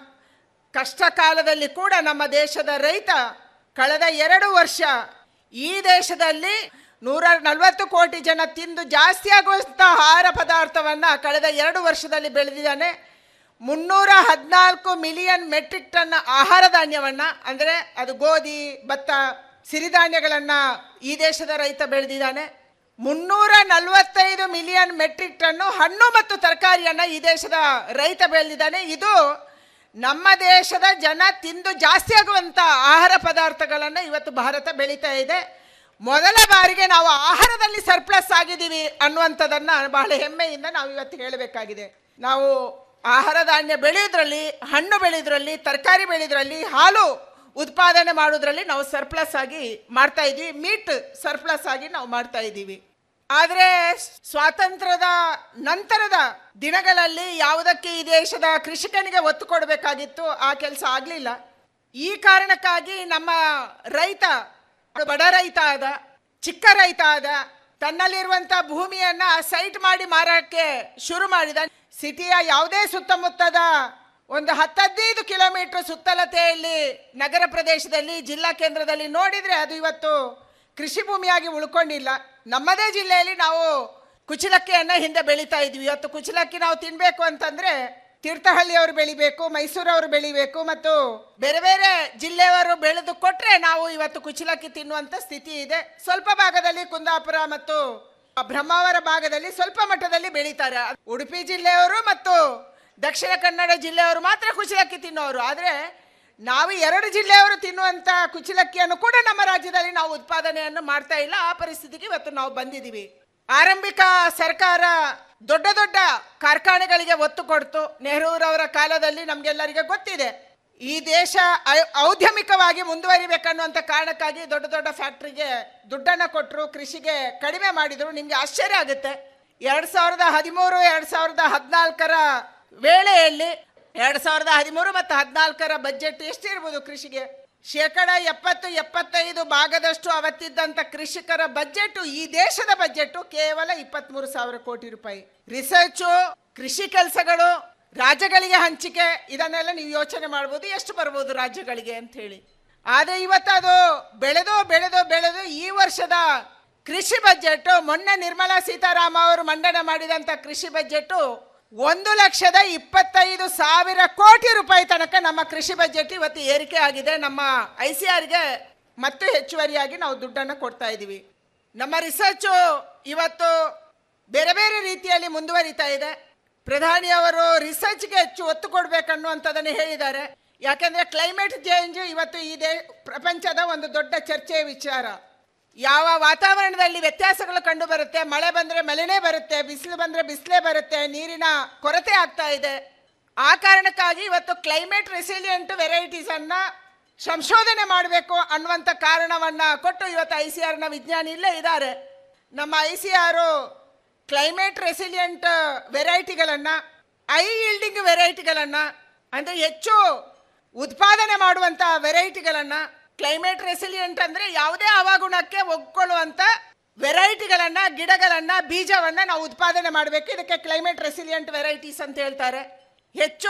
ಕಷ್ಟ ಕಾಲದಲ್ಲಿ ಕೂಡ ನಮ್ಮ ದೇಶದ ರೈತ ಕಳೆದ ಎರಡು ವರ್ಷ ಈ ದೇಶದಲ್ಲಿ ನೂರ ನಲವತ್ತು ಕೋಟಿ ಜನ ತಿಂದು ಜಾಸ್ತಿ ಆಗುವಂಥ ಆಹಾರ ಪದಾರ್ಥವನ್ನು ಕಳೆದ ಎರಡು ವರ್ಷದಲ್ಲಿ ಬೆಳೆದಿದ್ದಾನೆ ಮುನ್ನೂರ ಹದಿನಾಲ್ಕು ಮಿಲಿಯನ್ ಮೆಟ್ರಿಕ್ ಟನ್ ಆಹಾರ ಧಾನ್ಯವನ್ನು ಅಂದರೆ ಅದು ಗೋಧಿ ಭತ್ತ ಸಿರಿಧಾನ್ಯಗಳನ್ನು ಈ ದೇಶದ ರೈತ ಬೆಳೆದಿದ್ದಾನೆ ಮುನ್ನೂರ ನಲವತ್ತೈದು ಮಿಲಿಯನ್ ಮೆಟ್ರಿಕ್ ಟನ್ನು ಹಣ್ಣು ಮತ್ತು ತರಕಾರಿಯನ್ನು ಈ ದೇಶದ ರೈತ ಬೆಳೆದಿದ್ದಾನೆ ಇದು ನಮ್ಮ ದೇಶದ ಜನ ತಿಂದು ಜಾಸ್ತಿ ಆಗುವಂಥ ಆಹಾರ ಪದಾರ್ಥಗಳನ್ನು ಇವತ್ತು ಭಾರತ ಬೆಳೀತಾ ಇದೆ ಮೊದಲ ಬಾರಿಗೆ ನಾವು ಆಹಾರದಲ್ಲಿ ಸರ್ಪ್ಲಸ್ ಆಗಿದ್ದೀವಿ ಅನ್ನುವಂಥದ್ದನ್ನು ಬಹಳ ಹೆಮ್ಮೆಯಿಂದ ನಾವು ಇವತ್ತು ಹೇಳಬೇಕಾಗಿದೆ ನಾವು ಆಹಾರ ಧಾನ್ಯ ಬೆಳೆಯೋದ್ರಲ್ಲಿ ಹಣ್ಣು ಬೆಳೆಯೋದ್ರಲ್ಲಿ ತರಕಾರಿ ಬೆಳೆಯೋದ್ರಲ್ಲಿ ಹಾಲು ಉತ್ಪಾದನೆ ಮಾಡೋದ್ರಲ್ಲಿ ನಾವು ಸರ್ಪ್ಲಸ್ ಆಗಿ ಮಾಡ್ತಾ ಇದ್ದೀವಿ ಮೀಟ್ ಸರ್ಪ್ಲಸ್ ಆಗಿ ನಾವು ಮಾಡ್ತಾ ಇದ್ದೀವಿ ಆದರೆ ಸ್ವಾತಂತ್ರ್ಯದ ನಂತರದ ದಿನಗಳಲ್ಲಿ ಯಾವುದಕ್ಕೆ ಈ ದೇಶದ ಕೃಷಿಕನಿಗೆ ಒತ್ತು ಕೊಡಬೇಕಾಗಿತ್ತು ಆ ಕೆಲಸ ಆಗಲಿಲ್ಲ ಈ ಕಾರಣಕ್ಕಾಗಿ ನಮ್ಮ ರೈತ ಬಡ ರೈತ ಆದ ಚಿಕ್ಕ ರೈತ ಆದ ತನ್ನಲ್ಲಿರುವಂಥ ಭೂಮಿಯನ್ನ ಸೈಟ್ ಮಾಡಿ ಮಾರಕ್ಕೆ ಶುರು ಮಾಡಿದ ಸಿಟಿಯ ಯಾವುದೇ ಸುತ್ತಮುತ್ತದ ಒಂದು ಹತ್ತದೈದು ಕಿಲೋಮೀಟರ್ ಸುತ್ತಳತೆಯಲ್ಲಿ ನಗರ ಪ್ರದೇಶದಲ್ಲಿ ಜಿಲ್ಲಾ ಕೇಂದ್ರದಲ್ಲಿ ನೋಡಿದರೆ ಅದು ಇವತ್ತು ಕೃಷಿ ಭೂಮಿಯಾಗಿ ಉಳ್ಕೊಂಡಿಲ್ಲ ನಮ್ಮದೇ ಜಿಲ್ಲೆಯಲ್ಲಿ ನಾವು ಕುಚಲಕ್ಕಿಯನ್ನು ಹಿಂದೆ ಬೆಳೀತಾ ಇದ್ವಿ ಇವತ್ತು ಕುಚಲಕ್ಕಿ ನಾವು ತಿನ್ನಬೇಕು ಅಂತಂದರೆ ತೀರ್ಥಹಳ್ಳಿಯವರು ಬೆಳಿಬೇಕು ಮೈಸೂರವರು ಬೆಳಿಬೇಕು ಮತ್ತು ಬೇರೆ ಬೇರೆ ಜಿಲ್ಲೆಯವರು ಬೆಳೆದು ಕೊಟ್ಟರೆ ನಾವು ಇವತ್ತು ಕುಚಲಕ್ಕಿ ತಿನ್ನುವಂಥ ಸ್ಥಿತಿ ಇದೆ ಸ್ವಲ್ಪ ಭಾಗದಲ್ಲಿ ಕುಂದಾಪುರ ಮತ್ತು ಬ್ರಹ್ಮಾವರ ಭಾಗದಲ್ಲಿ ಸ್ವಲ್ಪ ಮಟ್ಟದಲ್ಲಿ ಬೆಳೀತಾರೆ ಉಡುಪಿ ಜಿಲ್ಲೆಯವರು ಮತ್ತು ದಕ್ಷಿಣ ಕನ್ನಡ ಜಿಲ್ಲೆಯವರು ಮಾತ್ರ ಕುಚಲಕ್ಕಿ ತಿನ್ನೋರು ಆದರೆ ನಾವು ಎರಡು ಜಿಲ್ಲೆಯವರು ತಿನ್ನುವಂಥ ಕುಚಲಕ್ಕಿಯನ್ನು ಕೂಡ ನಮ್ಮ ರಾಜ್ಯದಲ್ಲಿ ನಾವು ಉತ್ಪಾದನೆಯನ್ನು ಮಾಡ್ತಾ ಇಲ್ಲ ಆ ಪರಿಸ್ಥಿತಿಗೆ ಇವತ್ತು ನಾವು ಬಂದಿದ್ದೀವಿ ಆರಂಭಿಕ ಸರ್ಕಾರ ದೊಡ್ಡ ದೊಡ್ಡ ಕಾರ್ಖಾನೆಗಳಿಗೆ ಒತ್ತು ಕೊಡ್ತು ನೆಹರೂರವರ ಕಾಲದಲ್ಲಿ ನಮಗೆಲ್ಲರಿಗೆ ಗೊತ್ತಿದೆ ಈ ದೇಶ ಐ- ಔದ್ಯಮಿಕವಾಗಿ ಮುಂದುವರಿಬೇಕನ್ನುವಂಥ ಕಾರಣಕ್ಕಾಗಿ ದೊಡ್ಡ ದೊಡ್ಡ ಫ್ಯಾಕ್ಟ್ರಿಗೆ ದುಡ್ಡನ್ನು ಕೊಟ್ಟರು ಕೃಷಿಗೆ ಕಡಿಮೆ ಮಾಡಿದ್ರು ನಿಮಗೆ ಆಶ್ಚರ್ಯ ಆಗುತ್ತೆ ಎರಡು ಸಾವಿರದ ಹದಿಮೂರು ಎರಡು ಸಾವಿರದ ಹದಿನಾಲ್ಕರ ವೇಳೆಯಲ್ಲಿ ಎರಡು ಸಾವಿರದ ಹದಿಮೂರು ಮತ್ತು ಹದಿನಾಲ್ಕರ ಬಜೆಟ್ ಎಷ್ಟಿರ್ಬೋದು ಕೃಷಿಗೆ ಶೇಕಡ ಎಪ್ಪತ್ತು ಎಪ್ಪತ್ತೈದು ಭಾಗದಷ್ಟು ಅವತ್ತಿದ್ದಂಥ ಕೃಷಿಕರ ಬಜೆಟ್ ಈ ದೇಶದ ಬಜೆಟ್ ಕೇವಲ ಇಪ್ಪತ್ಮೂರು ಸಾವಿರ ಕೋಟಿ ರೂಪಾಯಿ ರಿಸರ್ಚು ಕೃಷಿ ಕೆಲಸಗಳು ರಾಜ್ಯಗಳಿಗೆ ಹಂಚಿಕೆ ಇದನ್ನೆಲ್ಲ ನೀವು ಯೋಚನೆ ಮಾಡ್ಬೋದು ಎಷ್ಟು ಬರ್ಬೋದು ರಾಜ್ಯಗಳಿಗೆ ಅಂತ ಹೇಳಿ ಆದರೆ ಇವತ್ತು ಅದು ಬೆಳೆದು ಬೆಳೆದು ಬೆಳೆದು ಈ ವರ್ಷದ ಕೃಷಿ ಬಜೆಟ್ ಮೊನ್ನೆ ನಿರ್ಮಲಾ ಸೀತಾರಾಮ ಅವರು ಮಂಡನೆ ಮಾಡಿದಂಥ ಕೃಷಿ ಬಜೆಟ್ ಒಂದು ಲಕ್ಷದ ಇಪ್ಪತ್ತೈದು ಸಾವಿರ ಕೋಟಿ ರೂಪಾಯಿ ತನಕ ನಮ್ಮ ಕೃಷಿ ಬಜೆಟ್ ಇವತ್ತು ಏರಿಕೆ ಆಗಿದೆ ನಮ್ಮ ಐ ಸಿ ಆರ್ಗೆ ಮತ್ತು ಹೆಚ್ಚುವರಿಯಾಗಿ ನಾವು ದುಡ್ಡನ್ನು ಕೊಡ್ತಾ ಇದ್ದೀವಿ ನಮ್ಮ ರಿಸರ್ಚು ಇವತ್ತು ಬೇರೆ ಬೇರೆ ರೀತಿಯಲ್ಲಿ ಮುಂದುವರಿತಾ ಇದೆ ಪ್ರಧಾನಿಯವರು ರಿಸರ್ಚ್ಗೆ ಹೆಚ್ಚು ಒತ್ತು ಕೊಡಬೇಕನ್ನುವಂಥದ್ದನ್ನು ಹೇಳಿದ್ದಾರೆ ಯಾಕೆಂದ್ರೆ ಕ್ಲೈಮೇಟ್ ಚೇಂಜ್ ಇವತ್ತು ಈ ದೇ ಪ್ರಪಂಚದ ಒಂದು ದೊಡ್ಡ ಚರ್ಚೆಯ ವಿಚಾರ ಯಾವ ವಾತಾವರಣದಲ್ಲಿ ವ್ಯತ್ಯಾಸಗಳು ಕಂಡು ಬರುತ್ತೆ ಮಳೆ ಬಂದ್ರೆ ಮಳೆನೇ ಬರುತ್ತೆ ಬಿಸಿಲು ಬಂದ್ರೆ ಬಿಸಿಲೇ ಬರುತ್ತೆ ನೀರಿನ ಕೊರತೆ ಆಗ್ತಾ ಇದೆ ಆ ಕಾರಣಕ್ಕಾಗಿ ಇವತ್ತು ಕ್ಲೈಮೇಟ್ ರೆಸಿಲಿಯಂಟ್ ವೆರೈಟೀಸ್ ಅನ್ನ ಸಂಶೋಧನೆ ಮಾಡಬೇಕು ಅನ್ನುವಂಥ ಕಾರಣವನ್ನ ಕೊಟ್ಟು ಇವತ್ತು ಐ ಸಿ ಆರ್ನ ವಿಜ್ಞಾನಿ ಇಲ್ಲೇ ಇದ್ದಾರೆ ನಮ್ಮ I C R climate resilient ವೆರೈಟಿಗಳನ್ನು ಐ ಇಲ್ಡಿಂಗ್ ವೆರೈಟಿಗಳನ್ನು ಅಂದರೆ ಹೆಚ್ಚು ಉತ್ಪಾದನೆ ಮಾಡುವಂಥ ವೆರೈಟಿಗಳನ್ನು ಕ್ಲೈಮೇಟ್ ರೆಸಿಲಿಯಂಟ್ ಅಂದರೆ ಯಾವುದೇ ಹವಾಗುಣಕ್ಕೆ ಒಗ್ಕೊಳ್ಳುವಂಥ ವೆರೈಟಿಗಳನ್ನು ಗಿಡಗಳನ್ನು ಬೀಜವನ್ನು ನಾವು ಉತ್ಪಾದನೆ ಮಾಡಬೇಕು ಇದಕ್ಕೆ ಕ್ಲೈಮೇಟ್ ರೆಸಿಲಿಯಂಟ್ ವೆರೈಟೀಸ್ ಅಂತ ಹೇಳ್ತಾರೆ ಹೆಚ್ಚು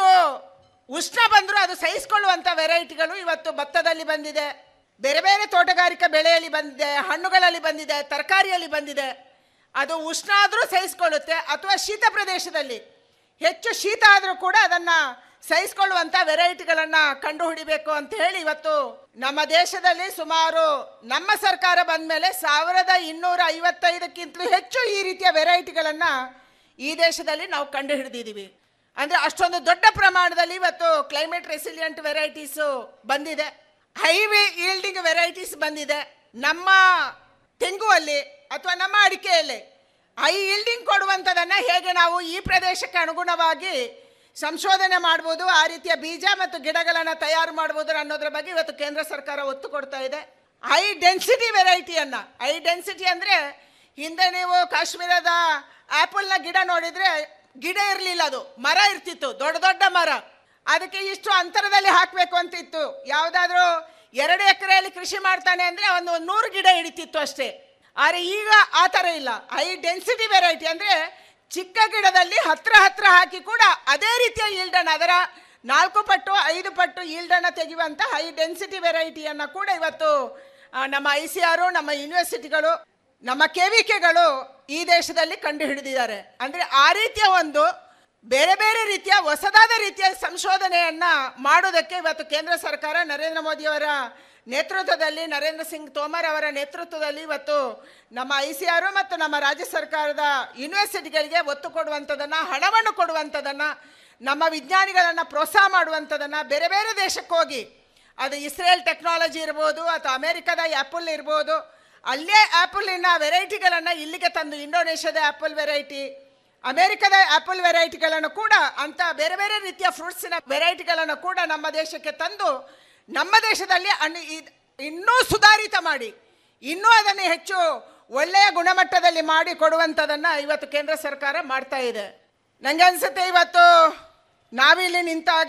ಉಷ್ಣ ಬಂದರೂ ಅದು ಸಹಿಸಿಕೊಳ್ಳುವಂಥ ವೆರೈಟಿಗಳು ಇವತ್ತು ಭತ್ತದಲ್ಲಿ ಬಂದಿದೆ ಬೇರೆ ಬೇರೆ ತೋಟಗಾರಿಕಾ ಬೆಳೆಯಲ್ಲಿ ಬಂದಿದೆ ಹಣ್ಣುಗಳಲ್ಲಿ ಬಂದಿದೆ ತರಕಾರಿಯಲ್ಲಿ ಬಂದಿದೆ ಅದು ಉಷ್ಣ ಆದರೂ ಸಹಿಸಿಕೊಳ್ಳುತ್ತೆ ಅಥವಾ ಶೀತ ಪ್ರದೇಶದಲ್ಲಿ ಹೆಚ್ಚು ಶೀತ ಆದರೂ ಕೂಡ ಅದನ್ನು ಸಹಿಸಿಕೊಳ್ಳುವಂಥ ವೆರೈಟಿಗಳನ್ನು ಕಂಡುಹಿಡಿಬೇಕು ಅಂತ ಹೇಳಿ ಇವತ್ತು ನಮ್ಮ ದೇಶದಲ್ಲಿ ಸುಮಾರು ನಮ್ಮ ಸರ್ಕಾರ ಬಂದ ಮೇಲೆ ಸಾವಿರದ ಇನ್ನೂರ ಐವತ್ತೈದಕ್ಕಿಂತಲೂ ಹೆಚ್ಚು ಈ ರೀತಿಯ ವೆರೈಟಿಗಳನ್ನು ಈ ದೇಶದಲ್ಲಿ ನಾವು ಕಂಡು ಹಿಡಿದಿದ್ದೀವಿ ಅಂದರೆ ಅಷ್ಟೊಂದು ದೊಡ್ಡ ಪ್ರಮಾಣದಲ್ಲಿ ಇವತ್ತು ಕ್ಲೈಮೇಟ್ ರೆಸಿಲಿಯಂಟ್ ವೆರೈಟೀಸು ಬಂದಿದೆ ಹೈವೇ ಈಲ್ಡಿಂಗ್ ವೆರೈಟೀಸ್ ಬಂದಿದೆ ನಮ್ಮ ತೆಂಗುವಲ್ಲಿ ಅಥವಾ ನಮ್ಮ ಅಡಿಕೆಯಲ್ಲಿ ಹೈ ಈಲ್ಡಿಂಗ್ ಕೊಡುವಂಥದ್ದನ್ನು ಹೇಗೆ ನಾವು ಈ ಪ್ರದೇಶಕ್ಕೆ ಅನುಗುಣವಾಗಿ ಸಂಶೋಧನೆ ಮಾಡ್ಬೋದು ಆ ರೀತಿಯ ಬೀಜ ಮತ್ತು ಗಿಡಗಳನ್ನು ತಯಾರು ಮಾಡ್ಬೋದು ಅನ್ನೋದ್ರ ಬಗ್ಗೆ ಇವತ್ತು ಕೇಂದ್ರ ಸರ್ಕಾರ ಒತ್ತು ಕೊಡ್ತಾ ಇದೆ ಹೈ ಡೆನ್ಸಿಟಿ ವೆರೈಟಿಯನ್ನು ಹೈ ಡೆನ್ಸಿಟಿ ಅಂದರೆ ಹಿಂದೆ ನೀವು ಕಾಶ್ಮೀರದ ಆ್ಯಪಲ್ನ ಗಿಡ ನೋಡಿದರೆ ಗಿಡ ಇರಲಿಲ್ಲ ಅದು ಮರ ಇರ್ತಿತ್ತು ದೊಡ್ಡ ದೊಡ್ಡ ಮರ ಅದಕ್ಕೆ ಇಷ್ಟು ಅಂತರದಲ್ಲಿ ಹಾಕಬೇಕು ಅಂತಿತ್ತು ಯಾವುದಾದ್ರೂ ಎರಡು ಎಕರೆಯಲ್ಲಿ ಕೃಷಿ ಮಾಡ್ತಾನೆ ಅಂದರೆ ಒಂದು ನೂರು ಗಿಡ ಹಿಡಿತಿತ್ತು ಅಷ್ಟೇ ಆದರೆ ಈಗ ಆ ಥರ ಇಲ್ಲ ಹೈ ಡೆನ್ಸಿಟಿ ವೆರೈಟಿ ಅಂದರೆ ಚಿಕ್ಕ ಗಿಡದಲ್ಲಿ ಹತ್ರ ಹತ್ರ ಹಾಕಿ ಕೂಡ ಅದೇ ರೀತಿಯ ಈಲ್ಡನ್ನು ಅದರ ನಾಲ್ಕು ಪಟ್ಟು ಐದು ಪಟ್ಟು ಈಲ್ಡನ್ನು ತೆಗೆಯುವಂಥ ಹೈ ಡೆನ್ಸಿಟಿ ವೆರೈಟಿಯನ್ನು ಕೂಡ ಇವತ್ತು ಆ, ನಮ್ಮ ಐ ಸಿ ಆರು ನಮ್ಮ ಯೂನಿವರ್ಸಿಟಿಗಳು ನಮ್ಮ ಕೆ ವಿ ಕೆಗಳು ಈ ದೇಶದಲ್ಲಿ ಕಂಡು ಹಿಡಿದಿದ್ದಾರೆ ಅಂದರೆ ಆ ರೀತಿಯ ಒಂದು ಬೇರೆ ಬೇರೆ ರೀತಿಯ ಹೊಸದಾದ ರೀತಿಯ ಸಂಶೋಧನೆಯನ್ನ ಮಾಡೋದಕ್ಕೆ ಇವತ್ತು ಕೇಂದ್ರ ಸರ್ಕಾರ ನರೇಂದ್ರ ಮೋದಿಯವರ ನೇತೃತ್ವದಲ್ಲಿ ನರೇಂದ್ರ ಸಿಂಗ್ ತೋಮರ್ ಅವರ ನೇತೃತ್ವದಲ್ಲಿ ಇವತ್ತು ನಮ್ಮ ಐ ಸಿ ಆರು ಮತ್ತು ನಮ್ಮ ರಾಜ್ಯ ಸರ್ಕಾರದ ಯೂನಿವರ್ಸಿಟಿಗಳಿಗೆ ಒತ್ತು ಕೊಡುವಂಥದ್ದನ್ನು ಹಣವನ್ನು ಕೊಡುವಂಥದ್ದನ್ನು ನಮ್ಮ ವಿಜ್ಞಾನಿಗಳನ್ನು ಪ್ರೋತ್ಸಾಹ ಮಾಡುವಂಥದ್ದನ್ನು ಬೇರೆ ಬೇರೆ ದೇಶಕ್ಕೆ ಹೋಗಿ ಅದು ಇಸ್ರೇಲ್ ಟೆಕ್ನಾಲಜಿ ಇರ್ಬೋದು ಅಥವಾ ಅಮೆರಿಕದ ಆ್ಯಪಲ್ ಇರ್ಬೋದು ಅಲ್ಲೇ ಆ್ಯಪಲಿನ ವೆರೈಟಿಗಳನ್ನು ಇಲ್ಲಿಗೆ ತಂದು ಇಂಡೋನೇಷ್ಯಾದ ಆ್ಯಪಲ್ ವೆರೈಟಿ ಅಮೆರಿಕದ ಆ್ಯಪಲ್ ವೆರೈಟಿಗಳನ್ನು ಕೂಡ ಅಂತ ಬೇರೆ ಬೇರೆ ರೀತಿಯ ಫ್ರೂಟ್ಸಿನ ವೆರೈಟಿಗಳನ್ನು ಕೂಡ ನಮ್ಮ ದೇಶಕ್ಕೆ ತಂದು ನಮ್ಮ ದೇಶದಲ್ಲಿ ಅನ್ ಇದ್- ಇನ್ನೂ ಸುಧಾರಿತ ಮಾಡಿ ಇನ್ನೂ ಅದನ್ನು ಹೆಚ್ಚು ಒಳ್ಳೆಯ ಗುಣಮಟ್ಟದಲ್ಲಿ ಮಾಡಿ ಕೊಡುವಂಥದ್ದನ್ನು ಇವತ್ತು ಕೇಂದ್ರ ಸರ್ಕಾರ ಮಾಡ್ತಾ ಇದೆ ನನಗೆ ಅನಿಸುತ್ತೆ ಇವತ್ತು ನಾವಿಲ್ಲಿ ನಿಂತಾಗ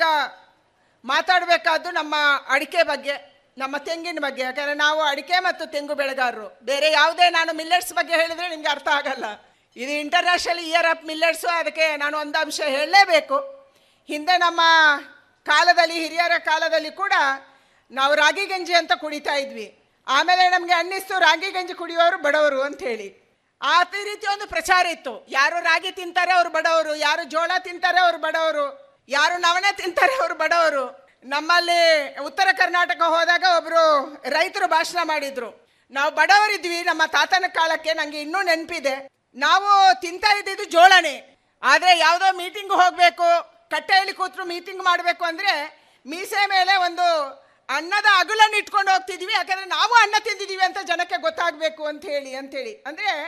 ಮಾತಾಡಬೇಕಾದ್ದು ನಮ್ಮ ಅಡಿಕೆ ಬಗ್ಗೆ ನಮ್ಮ ತೆಂಗಿನ ಬಗ್ಗೆ ಯಾಕಂದರೆ ನಾವು ಅಡಿಕೆ ಮತ್ತು ತೆಂಗು ಬೆಳೆಗಾರರು ಬೇರೆ ಯಾವುದೇ ನಾನು ಮಿಲ್ಲೆಟ್ಸ್ ಬಗ್ಗೆ ಹೇಳಿದರೆ ನಿಮಗೆ ಅರ್ಥ ಆಗಲ್ಲ ಇದು ಇಂಟರ್ನ್ಯಾಷನಲ್ ಇಯರ್ ಆಫ್ ಮಿಲ್ಲೆಟ್ಸು ಅದಕ್ಕೆ ನಾನು ಒಂದು ಅಂಶ ಹೇಳಲೇಬೇಕು ಹಿಂದೆ ನಮ್ಮ ಕಾಲದಲ್ಲಿ ಹಿರಿಯರ ಕಾಲದಲ್ಲಿ ಕೂಡ ನಾವು ರಾಗಿ ಗಂಜಿ ಅಂತ ಕುಡಿತಾ ಇದ್ವಿ ಆಮೇಲೆ ನಮಗೆ ಅನ್ನಿಸ್ತು ರಾಗಿ ಗಂಜಿ ಕುಡಿಯೋರು ಬಡವರು ಅಂತ ಹೇಳಿ ಆ ತಿ- ರೀತಿ ಒಂದು ಪ್ರಚಾರ ಇತ್ತು ಯಾರು ರಾಗಿ ತಿಂತಾರೆ ಅವರು ಬಡವರು ಯಾರು ಜೋಳ ತಿಂತಾರೆ ಅವರು ಬಡವರು ಯಾರು ನವಣೆ ತಿಂತಾರೆ ಅವರು ಬಡವರು ನಮ್ಮಲ್ಲಿ ಉತ್ತರ ಕರ್ನಾಟಕ ಹೋದಾಗ ಒಬ್ರು ರೈತರು ಭಾಷಣ ಮಾಡಿದ್ರು ನಾವು ಬಡವರಿದ್ವಿ ನಮ್ಮ ತಾತನ ಕಾಲಕ್ಕೆ ನಂಗೆ ಇನ್ನೂ ನೆನಪಿದೆ ನಾವು ತಿಂತಾ ಇದ್ದಿದ್ದು ಜೋಳನೆ ಆದರೆ ಯಾವುದೋ ಮೀಟಿಂಗ್ ಹೋಗಬೇಕು ಕಟ್ಟೆಯಲ್ಲಿ ಕೂತ್ರು ಮೀಟಿಂಗ್ ಮಾಡಬೇಕು ಅಂದರೆ ಮೀಸೆ ಮೇಲೆ ಒಂದು ಅನ್ನದ ಅಗುಲನ್ನು ಇಟ್ಕೊಂಡು ಹೋಗ್ತಿದ್ವಿ ಯಾಕಂದ್ರೆ ನಾವು ಅನ್ನ ತಿಂದಿದ್ದೀವಿ ಅಂತ ಜನಕ್ಕೆ ಗೊತ್ತಾಗಬೇಕು ಅಂತ ಹೇಳಿ ಅಂತೇಳಿ ಅಂದರೆ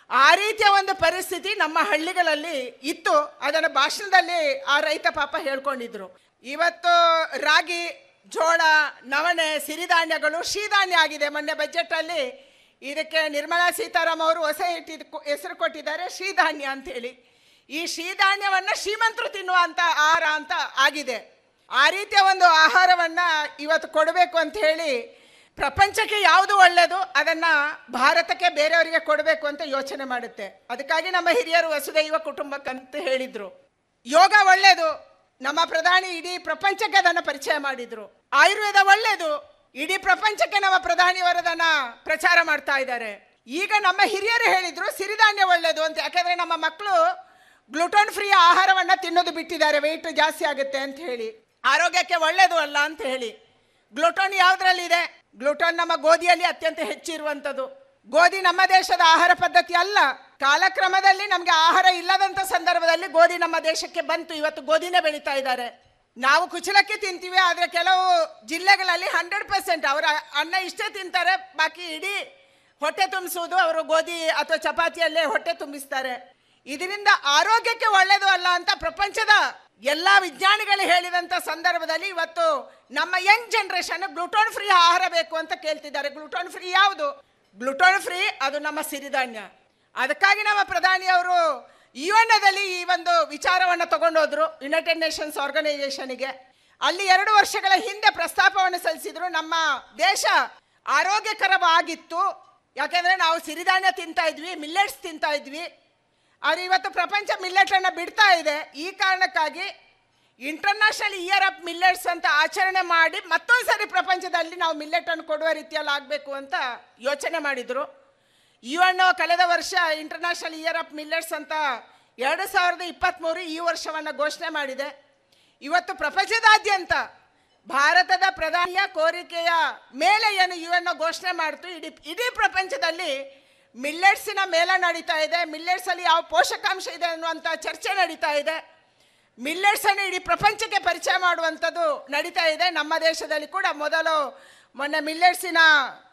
ಆ ರೀತಿಯ ಒಂದು ಪರಿಸ್ಥಿತಿ ನಮ್ಮ ಹಳ್ಳಿಗಳಲ್ಲಿ ಇತ್ತು ಅದನ್ನು ಭಾಷಣದಲ್ಲಿ ಆ ರೈತ ಪಾಪ ಹೇಳ್ಕೊಂಡಿದ್ರು ಇವತ್ತು ರಾಗಿ ಜೋಳ ನವಣೆ ಸಿರಿಧಾನ್ಯಗಳು ಶ್ರೀಧಾನ್ಯ ಆಗಿದೆ ಮೊನ್ನೆ ಬಜೆಟಲ್ಲಿ ಇದಕ್ಕೆ ನಿರ್ಮಲಾ ಸೀತಾರಾಮ್ ಅವರು ಹೊಸ ಇಟ್ಟಿದ್ ಹೆಸರು ಕೊಟ್ಟಿದ್ದಾರೆ ಶ್ರೀಧಾನ್ಯ ಅಂತ ಹೇಳಿ ಈ ಶ್ರೀಧಾನ್ಯವನ್ನ ಶ್ರೀಮಂತರು ತಿನ್ನುವಂತ ಆಹಾರ ಅಂತ ಆಗಿದೆ ಆ ರೀತಿಯ ಒಂದು ಆಹಾರವನ್ನ ಇವತ್ತು ಕೊಡಬೇಕು ಅಂತ ಹೇಳಿ ಪ್ರಪಂಚಕ್ಕೆ ಯಾವುದು ಒಳ್ಳೆಯದು ಅದನ್ನ ಭಾರತಕ್ಕೆ ಬೇರೆಯವರಿಗೆ ಕೊಡಬೇಕು ಅಂತ ಯೋಚನೆ ಮಾಡುತ್ತೆ ಅದಕ್ಕಾಗಿ ನಮ್ಮ ಹಿರಿಯರು ವಸುದೈವ ಕುಟುಂಬಕ್ಕಂತ ಹೇಳಿದ್ರು ಯೋಗ ಒಳ್ಳೆಯದು ನಮ್ಮ ಪ್ರಧಾನಿ ಇಡೀ ಪ್ರಪಂಚಕ್ಕೆ ಅದನ್ನು ಪರಿಚಯ ಮಾಡಿದ್ರು ಆಯುರ್ವೇದ ಒಳ್ಳೆಯದು ಇಡೀ ಪ್ರಪಂಚಕ್ಕೆ ನಮ್ಮ ಪ್ರಧಾನಿಯವರು ಅದನ್ನ ಪ್ರಚಾರ ಮಾಡ್ತಾ ಇದ್ದಾರೆ ಈಗ ನಮ್ಮ ಹಿರಿಯರು ಹೇಳಿದ್ರು ಸಿರಿಧಾನ್ಯ ಒಳ್ಳೆಯದು ಅಂತ ಯಾಕಂದ್ರೆ ನಮ್ಮ ಮಕ್ಕಳು ಗ್ಲುಟೋನ್ ಫ್ರೀ ಆಹಾರವನ್ನ ತಿನ್ನೋದು ಬಿಟ್ಟಿದ್ದಾರೆ ವೆಯ್ಟ್ ಜಾಸ್ತಿ ಆಗುತ್ತೆ ಅಂತ ಹೇಳಿ ಆರೋಗ್ಯಕ್ಕೆ ಒಳ್ಳೆಯದು ಅಲ್ಲ ಅಂತ ಹೇಳಿ ಗ್ಲುಟೋನ್ ಯಾವ್ದ್ರಲ್ಲಿದೆ ಗ್ಲುಟೋನ್ ನಮ್ಮ ಗೋಧಿಯಲ್ಲಿ ಅತ್ಯಂತ ಹೆಚ್ಚಿರುವಂಥದ್ದು ಗೋಧಿ ನಮ್ಮ ದೇಶದ ಆಹಾರ ಪದ್ಧತಿ ಅಲ್ಲ ಕಾಲಕ್ರಮದಲ್ಲಿ ನಮಗೆ ಆಹಾರ ಇಲ್ಲದಂತ ಸಂದರ್ಭದಲ್ಲಿ ಗೋಧಿ ನಮ್ಮ ದೇಶಕ್ಕೆ ಬಂತು ಇವತ್ತು ಗೋಧಿನೇ ಬೆಳೀತಾ ಇದ್ದಾರೆ ನಾವು ಕುಚಲಕ್ಕಿ ತಿಂತೀವಿ ಆದರೆ ಕೆಲವು ಜಿಲ್ಲೆಗಳಲ್ಲಿ ಹಂಡ್ರೆಡ್ ಪರ್ಸೆಂಟ್ ಅವರ ಅನ್ನ ಇಷ್ಟೇ ತಿಂತಾರೆ ಬಾಕಿ ಇಡೀ ಹೊಟ್ಟೆ ತುಂಬಿಸುವುದು ಅವರು ಗೋಧಿ ಅಥವಾ ಚಪಾತಿಯಲ್ಲೇ ಹೊಟ್ಟೆ ತುಂಬಿಸ್ತಾರೆ ಇದರಿಂದ ಆರೋಗ್ಯಕ್ಕೆ ಒಳ್ಳೆಯದು ಅಲ್ಲ ಅಂತ ಪ್ರಪಂಚದ ಎಲ್ಲಾ ವಿಜ್ಞಾನಿಗಳು ಹೇಳಿದಂತ ಸಂದರ್ಭದಲ್ಲಿ ಇವತ್ತು ನಮ್ಮ ಯಂಗ್ ಜನರೇಷನ್ ಗ್ಲುಟೋನ್ ಫ್ರೀ ಆಹಾರ ಬೇಕು ಅಂತ ಕೇಳ್ತಿದ್ದಾರೆ ಗ್ಲುಟೋನ್ ಫ್ರೀ ಯಾವುದು ಗ್ಲುಟೋನ್ ಫ್ರೀ ಅದು ನಮ್ಮ ಸಿರಿಧಾನ್ಯ ಅದಕ್ಕಾಗಿ ನಮ್ಮ ಪ್ರಧಾನಿಯವರು ಯುಎನ್ಎದಲ್ಲಿ ಈ ಒಂದು ವಿಚಾರವನ್ನು ತಗೊಂಡೋದ್ರು ಯುನೈಟೆಡ್ ನೇಷನ್ಸ್ ಆರ್ಗನೈಸೇಷನ್ಗೆ ಅಲ್ಲಿ ಎರಡು ವರ್ಷಗಳ ಹಿಂದೆ ಪ್ರಸ್ತಾಪವನ್ನು ಸಲ್ಲಿಸಿದ್ರು ನಮ್ಮ ದೇಶ ಆರೋಗ್ಯಕರವಾಗಿತ್ತು ಯಾಕೆಂದ್ರೆ ನಾವು ಸಿರಿಧಾನ್ಯ ತಿಂತಾ ಇದ್ವಿ ಮಿಲ್ಲೆಟ್ಸ್ ತಿಂತಾ ಇದ್ವಿ ಆದರೆ ಇವತ್ತು ಪ್ರಪಂಚ ಮಿಲ್ಲೆಟ್ ಅನ್ನ ಬಿಡ್ತಾ ಇದೆ ಈ ಕಾರಣಕ್ಕಾಗಿ ಇಂಟರ್ನ್ಯಾಷನಲ್ ಇಯರ್ ಆಫ್ ಮಿಲ್ಲೆಟ್ಸ್ ಅಂತ ಆಚರಣೆ ಮಾಡಿ ಮತ್ತೊಂದು ಸರಿ ಪ್ರಪಂಚದಲ್ಲಿ ನಾವು ಮಿಲ್ಲೆಟ್ ಅನ್ನು ಕೊಡುವ ರೀತಿಯಲ್ಲಿ ಆಗಬೇಕು ಅಂತ ಯೋಚನೆ ಮಾಡಿದ್ರು ಯು ಎನ್ ಕಳೆದ ವರ್ಷ ಇಂಟರ್ನ್ಯಾಷನಲ್ ಇಯರ್ ಆಫ್ ಮಿಲ್ಲೆಟ್ಸ್ ಅಂತ ಎರಡು ಸಾವಿರದ ಇಪ್ಪತ್ತ್ಮೂರು ಈ ವರ್ಷವನ್ನು ಘೋಷಣೆ ಮಾಡಿದೆ ಇವತ್ತು ಪ್ರಪಂಚದಾದ್ಯಂತ ಭಾರತದ ಪ್ರಧಾನಿಯ ಕೋರಿಕೆಯ ಮೇಲೆ ಏನು ಯು ಎನ್ ಘೋಷಣೆ ಮಾಡ್ತು ಇಡೀ ಇಡೀ ಪ್ರಪಂಚದಲ್ಲಿ ಮಿಲ್ಲೆಟ್ಸಿನ ಮೇಳ ನಡೀತಾ ಇದೆ ಮಿಲ್ಲೆಟ್ಸಲ್ಲಿ ಯಾವ ಪೋಷಕಾಂಶ ಇದೆ ಅನ್ನುವಂಥ ಚರ್ಚೆ ನಡೀತಾ ಇದೆ ಮಿಲ್ಲೆಟ್ಸನ್ನು ಇಡೀ ಪ್ರಪಂಚಕ್ಕೆ ಪರಿಚಯ ಮಾಡುವಂಥದ್ದು ನಡೀತಾ ಇದೆ ನಮ್ಮ ದೇಶದಲ್ಲಿ ಕೂಡ ಮೊದಲು ಮೊನ್ನೆ ಮಿಲ್ಲೆಟ್ಸಿನ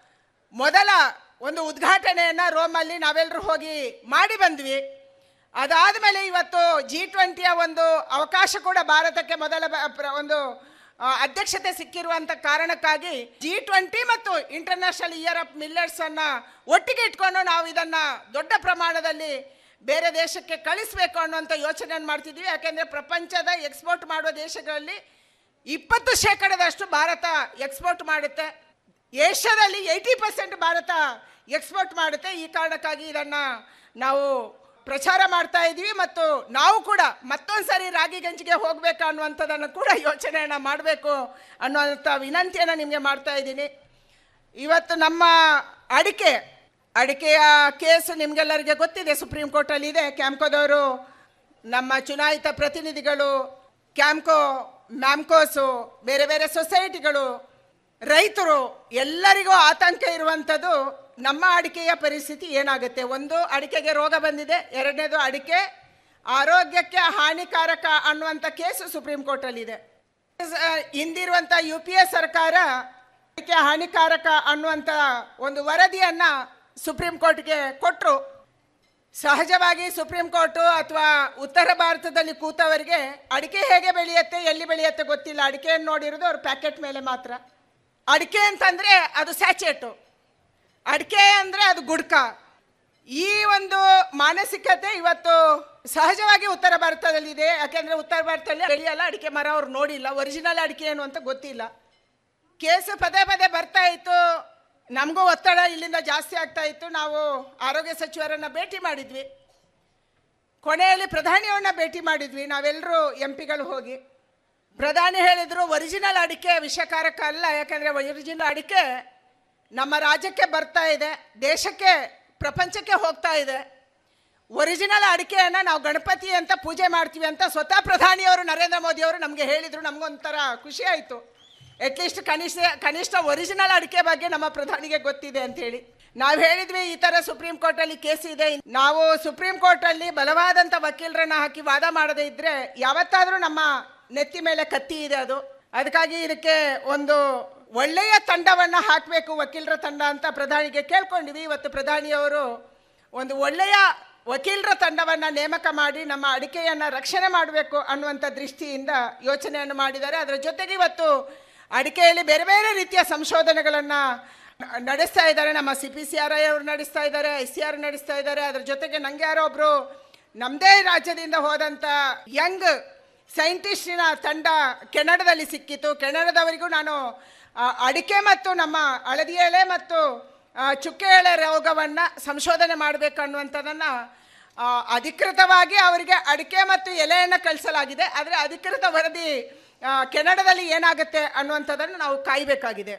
ಮೊದಲ ಒಂದು ಉದ್ಘಾಟನೆಯನ್ನು ರೋಮಲ್ಲಿ ನಾವೆಲ್ಲರೂ ಹೋಗಿ ಮಾಡಿ ಬಂದ್ವಿ ಅದಾದಮೇಲೆ ಇವತ್ತು ಜಿ ಟ್ವೆಂಟಿಯ ಒಂದು ಅವಕಾಶ ಕೂಡ ಭಾರತಕ್ಕೆ ಮೊದಲ ಬ- ಪ್ರ- ಒಂದು ಆ, ಅಧ್ಯಕ್ಷತೆ ಸಿಕ್ಕಿರುವಂತ ಕಾರಣಕ್ಕಾಗಿ ಜಿ ಟ್ವೆಂಟಿ ಮತ್ತು ಇಂಟರ್ನ್ಯಾಷನಲ್ ಇಯರ್ ಆಫ್ ಮಿಲ್ಲರ್ಸ್ ಅನ್ನ ಒಟ್ಟಿಗೆ ಇಟ್ಕೊಂಡು ನಾವು ಇದನ್ನ ದೊಡ್ಡ ಪ್ರಮಾಣದಲ್ಲಿ ಬೇರೆ ದೇಶಕ್ಕೆ ಕಳಿಸ್ಬೇಕು ಅನ್ನುವಂಥ ಯೋಚನೆಯನ್ನು ಮಾಡ್ತಿದ್ವಿ ಯಾಕೆಂದ್ರೆ ಪ್ರಪಂಚದ ಎಕ್ಸ್ಪೋರ್ಟ್ ಮಾಡುವ ದೇಶಗಳಲ್ಲಿ ಇಪ್ಪತ್ತು ಶೇಕಡದಷ್ಟು ಭಾರತ ಎಕ್ಸ್ಪೋರ್ಟ್ ಮಾಡುತ್ತೆ ಏಷ್ಯಾದಲ್ಲಿ ಏಯ್ಟಿ ಪರ್ಸೆಂಟ್ ಭಾರತ ಎಕ್ಸ್ಪೋರ್ಟ್ ಮಾಡುತ್ತೆ ಈ ಕಾರಣಕ್ಕಾಗಿ ಇದನ್ನ ನಾವು ಪ್ರಚಾರ ಮಾಡ್ತಾ ಇದ್ವಿ ಮತ್ತು ನಾವು ಕೂಡ ಮತ್ತೊಂದು ಸರಿ ರಾಗಿ ಗಂಜಿಗೆ ಹೋಗ್ಬೇಕು ಅನ್ನುವಂಥದ್ದನ್ನು ಕೂಡ ಯೋಚನೆಯನ್ನು ಮಾಡಬೇಕು ಅನ್ನುವಂಥ ವಿನಂತಿಯನ್ನು ನಿಮಗೆ ಮಾಡ್ತಾ ಇದ್ದೀನಿ ಇವತ್ತು ನಮ್ಮ ಅಡಿಕೆ ಅಡಿಕೆಯ ಕೇಸ್ ನಿಮಗೆಲ್ಲರಿಗೆ ಗೊತ್ತಿದೆ ಸುಪ್ರೀಂ ಕೋರ್ಟಲ್ಲಿ ಇದೆ ಕ್ಯಾಂಪ್ಕೋದವರು ನಮ್ಮ ಚುನಾಯಿತ ಪ್ರತಿನಿಧಿಗಳು ಕ್ಯಾಂಪ್ಕೋ ಮ್ಯಾಮ್ಕೋಸು ಬೇರೆ ಬೇರೆ ಸೊಸೈಟಿಗಳು ರೈತರು ಎಲ್ಲರಿಗೂ ಆತಂಕ ಇರುವಂಥದ್ದು ನಮ್ಮ ಅಡಿಕೆಯ ಪರಿಸ್ಥಿತಿ ಏನಾಗುತ್ತೆ ಒಂದು ಅಡಿಕೆಗೆ ರೋಗ ಬಂದಿದೆ ಎರಡನೇದು ಅಡಿಕೆ ಆರೋಗ್ಯಕ್ಕೆ ಹಾನಿಕಾರಕ ಅನ್ನುವಂಥ ಕೇಸು ಸುಪ್ರೀಂ ಕೋರ್ಟಲ್ಲಿದೆ ಹಿಂದಿರುವಂಥ ಯು ಪಿ ಎ ಸರ್ಕಾರ ಅಡಿಕೆ ಹಾನಿಕಾರಕ ಅನ್ನುವಂಥ ಒಂದು ವರದಿಯನ್ನ ಸುಪ್ರೀಂ ಕೋರ್ಟ್ಗೆ ಕೊಟ್ಟರು ಸಹಜವಾಗಿ ಸುಪ್ರೀಂ ಕೋರ್ಟು ಅಥವಾ ಉತ್ತರ ಭಾರತದಲ್ಲಿ ಕೂತವರಿಗೆ ಅಡಿಕೆ ಹೇಗೆ ಬೆಳೆಯುತ್ತೆ ಎಲ್ಲಿ ಬೆಳೆಯುತ್ತೆ ಗೊತ್ತಿಲ್ಲ ಅಡಿಕೆಯನ್ನು ನೋಡಿರೋದು ಅವ್ರ ಪ್ಯಾಕೆಟ್ ಮೇಲೆ ಮಾತ್ರ ಅಡಿಕೆ ಅಂತಂದ್ರೆ ಅದು ಸ್ಯಾಚೆಟು ಅಡಿಕೆ ಅಂದ್ರೆ ಅದು ಗುಡ್ಕ ಈ ಒಂದು ಮಾನಸಿಕತೆ ಇವತ್ತು ಸಹಜವಾಗಿ ಉತ್ತರ ಭಾರತದಲ್ಲಿದೆ ಯಾಕೆಂದ್ರೆ ಉತ್ತರ ಭಾರತದಲ್ಲಿ ಬೆಳೆಯಲ್ಲ ಅಡಿಕೆ ಮರ ಅವ್ರು ನೋಡಿಲ್ಲ ಒರಿಜಿನಲ್ ಅಡಿಕೆ ಏನು ಅಂತ ಗೊತ್ತಿಲ್ಲ ಕೇಸು ಪದೇ ಪದೇ ಬರ್ತಾ ಇತ್ತು ನಮಗೂ ಒತ್ತಡ ಇಲ್ಲಿಂದ ಜಾಸ್ತಿ ಆಗ್ತಾ ಇತ್ತು ನಾವು ಆರೋಗ್ಯ ಸಚಿವರನ್ನ ಭೇಟಿ ಮಾಡಿದ್ವಿ ಕೊನೆಯಲ್ಲಿ ಪ್ರಧಾನಿಯವ್ರನ್ನ ಭೇಟಿ ಮಾಡಿದ್ವಿ ನಾವೆಲ್ಲರೂ ಎಂ ಪಿಗಳು ಹೋಗಿ ಪ್ರಧಾನಿ ಹೇಳಿದ್ರು ಒರಿಜಿನಲ್ ಅಡಿಕೆ ವಿಷಕಾರಕ ಅಲ್ಲ ಯಾಕಂದ್ರೆ ಒರಿಜಿನಲ್ ಅಡಿಕೆ ನಮ್ಮ ರಾಜ್ಯಕ್ಕೆ ಬರ್ತಾ ಇದೆ ದೇಶಕ್ಕೆ ಪ್ರಪಂಚಕ್ಕೆ ಹೋಗ್ತಾ ಇದೆ ಒರಿಜಿನಲ್ ಅಡಿಕೆಯನ್ನು ನಾವು ಗಣಪತಿ ಅಂತ ಪೂಜೆ ಮಾಡ್ತೀವಿ ಅಂತ ಸ್ವತಃ ಪ್ರಧಾನಿಯವರು ನರೇಂದ್ರ ಮೋದಿ ಅವರು ನಮಗೆ ಹೇಳಿದ್ರು ನಮಗೊಂಥರ ಖುಷಿ ಆಯಿತು ಅಟ್ಲೀಸ್ಟ್ ಕನಿಷ್ಠ ಕನಿಷ್ಠ ಒರಿಜಿನಲ್ ಅಡಿಕೆ ಬಗ್ಗೆ ನಮ್ಮ ಪ್ರಧಾನಿಗೆ ಗೊತ್ತಿದೆ ಅಂತ ಹೇಳಿ ನಾವು ಹೇಳಿದ್ವಿ ಈ ತರ ಸುಪ್ರೀಂ ಕೋರ್ಟ್ ಅಲ್ಲಿ ಕೇಸ್ ಇದೆ ನಾವು ಸುಪ್ರೀಂ ಕೋರ್ಟ್ ಅಲ್ಲಿ ಬಲವಾದಂತ ವಕೀಲರನ್ನ ಹಾಕಿ ವಾದ ಮಾಡದೇ ಇದ್ರೆ ಯಾವತ್ತಾದ್ರೂ ನಮ್ಮ ನೆತ್ತಿ ಮೇಲೆ ಕತ್ತಿ ಇದೆ ಅದು ಅದಕ್ಕಾಗಿ ಇದಕ್ಕೆ ಒಂದು ಒಳ್ಳೆಯ ತಂಡವನ್ನ ಹಾಕಬೇಕು ವಕೀಲರ ತಂಡ ಅಂತ ಪ್ರಧಾನಿಗೆ ಕೇಳ್ಕೊಂಡಿವಿ ಇವತ್ತು ಪ್ರಧಾನಿಯವರು ಒಂದು ಒಳ್ಳೆಯ ವಕೀಲರ ತಂಡವನ್ನು ನೇಮಕ ಮಾಡಿ ನಮ್ಮ ಅಡಿಕೆಯನ್ನು ರಕ್ಷಣೆ ಮಾಡಬೇಕು ಅನ್ನುವಂಥ ದೃಷ್ಟಿಯಿಂದ ಯೋಚನೆಯನ್ನು ಮಾಡಿದ್ದಾರೆ ಅದರ ಜೊತೆಗೆ ಇವತ್ತು ಅಡಿಕೆಯಲ್ಲಿ ಬೇರೆ ಬೇರೆ ರೀತಿಯ ಸಂಶೋಧನೆಗಳನ್ನು ನಡೆಸ್ತಾ ಇದ್ದಾರೆ ನಮ್ಮ C P C R I ಅವರು ನಡೆಸ್ತಾ ಇದ್ದಾರೆ ಐ ಸಿ ಆರ್ ನಡೆಸ್ತಾ ಇದ್ದಾರೆ ಅದ್ರ ಜೊತೆಗೆ ನಂಗೆ ಯಾರೋ ಒಬ್ಬರು ನಮ್ಮದೇ ರಾಜ್ಯದಿಂದ ಹೋದಂಥ ಯಂಗ್ ಸೈಂಟಿಸ್ಟಿನ ತಂಡ ಕೆನಡಾದಲ್ಲಿ ಸಿಕ್ಕಿತು ಕೆನಡಾದವರಿಗೂ ನಾನು ಆ, ಅಡಿಕೆ ಮತ್ತು ನಮ್ಮ ಹಳದಿ ಎಲೆ ಮತ್ತು ಆ, ಚುಕ್ಕೆ ಎಲೆ ರೋಗವನ್ನು ಸಂಶೋಧನೆ ಮಾಡಬೇಕು ಅನ್ನುವಂಥದ್ದನ್ನು ಅಧಿಕೃತವಾಗಿ ಅವರಿಗೆ ಅಡಿಕೆ ಮತ್ತು ಎಲೆಯನ್ನು ಕಳಿಸಲಾಗಿದೆ ಆದರೆ ಅಧಿಕೃತ ವರದಿ ಆ, ಕೆನಡಾದಲ್ಲಿ ಏನಾಗುತ್ತೆ ಅನ್ನುವಂಥದ್ದನ್ನು ನಾವು ಕಾಯಬೇಕಾಗಿದೆ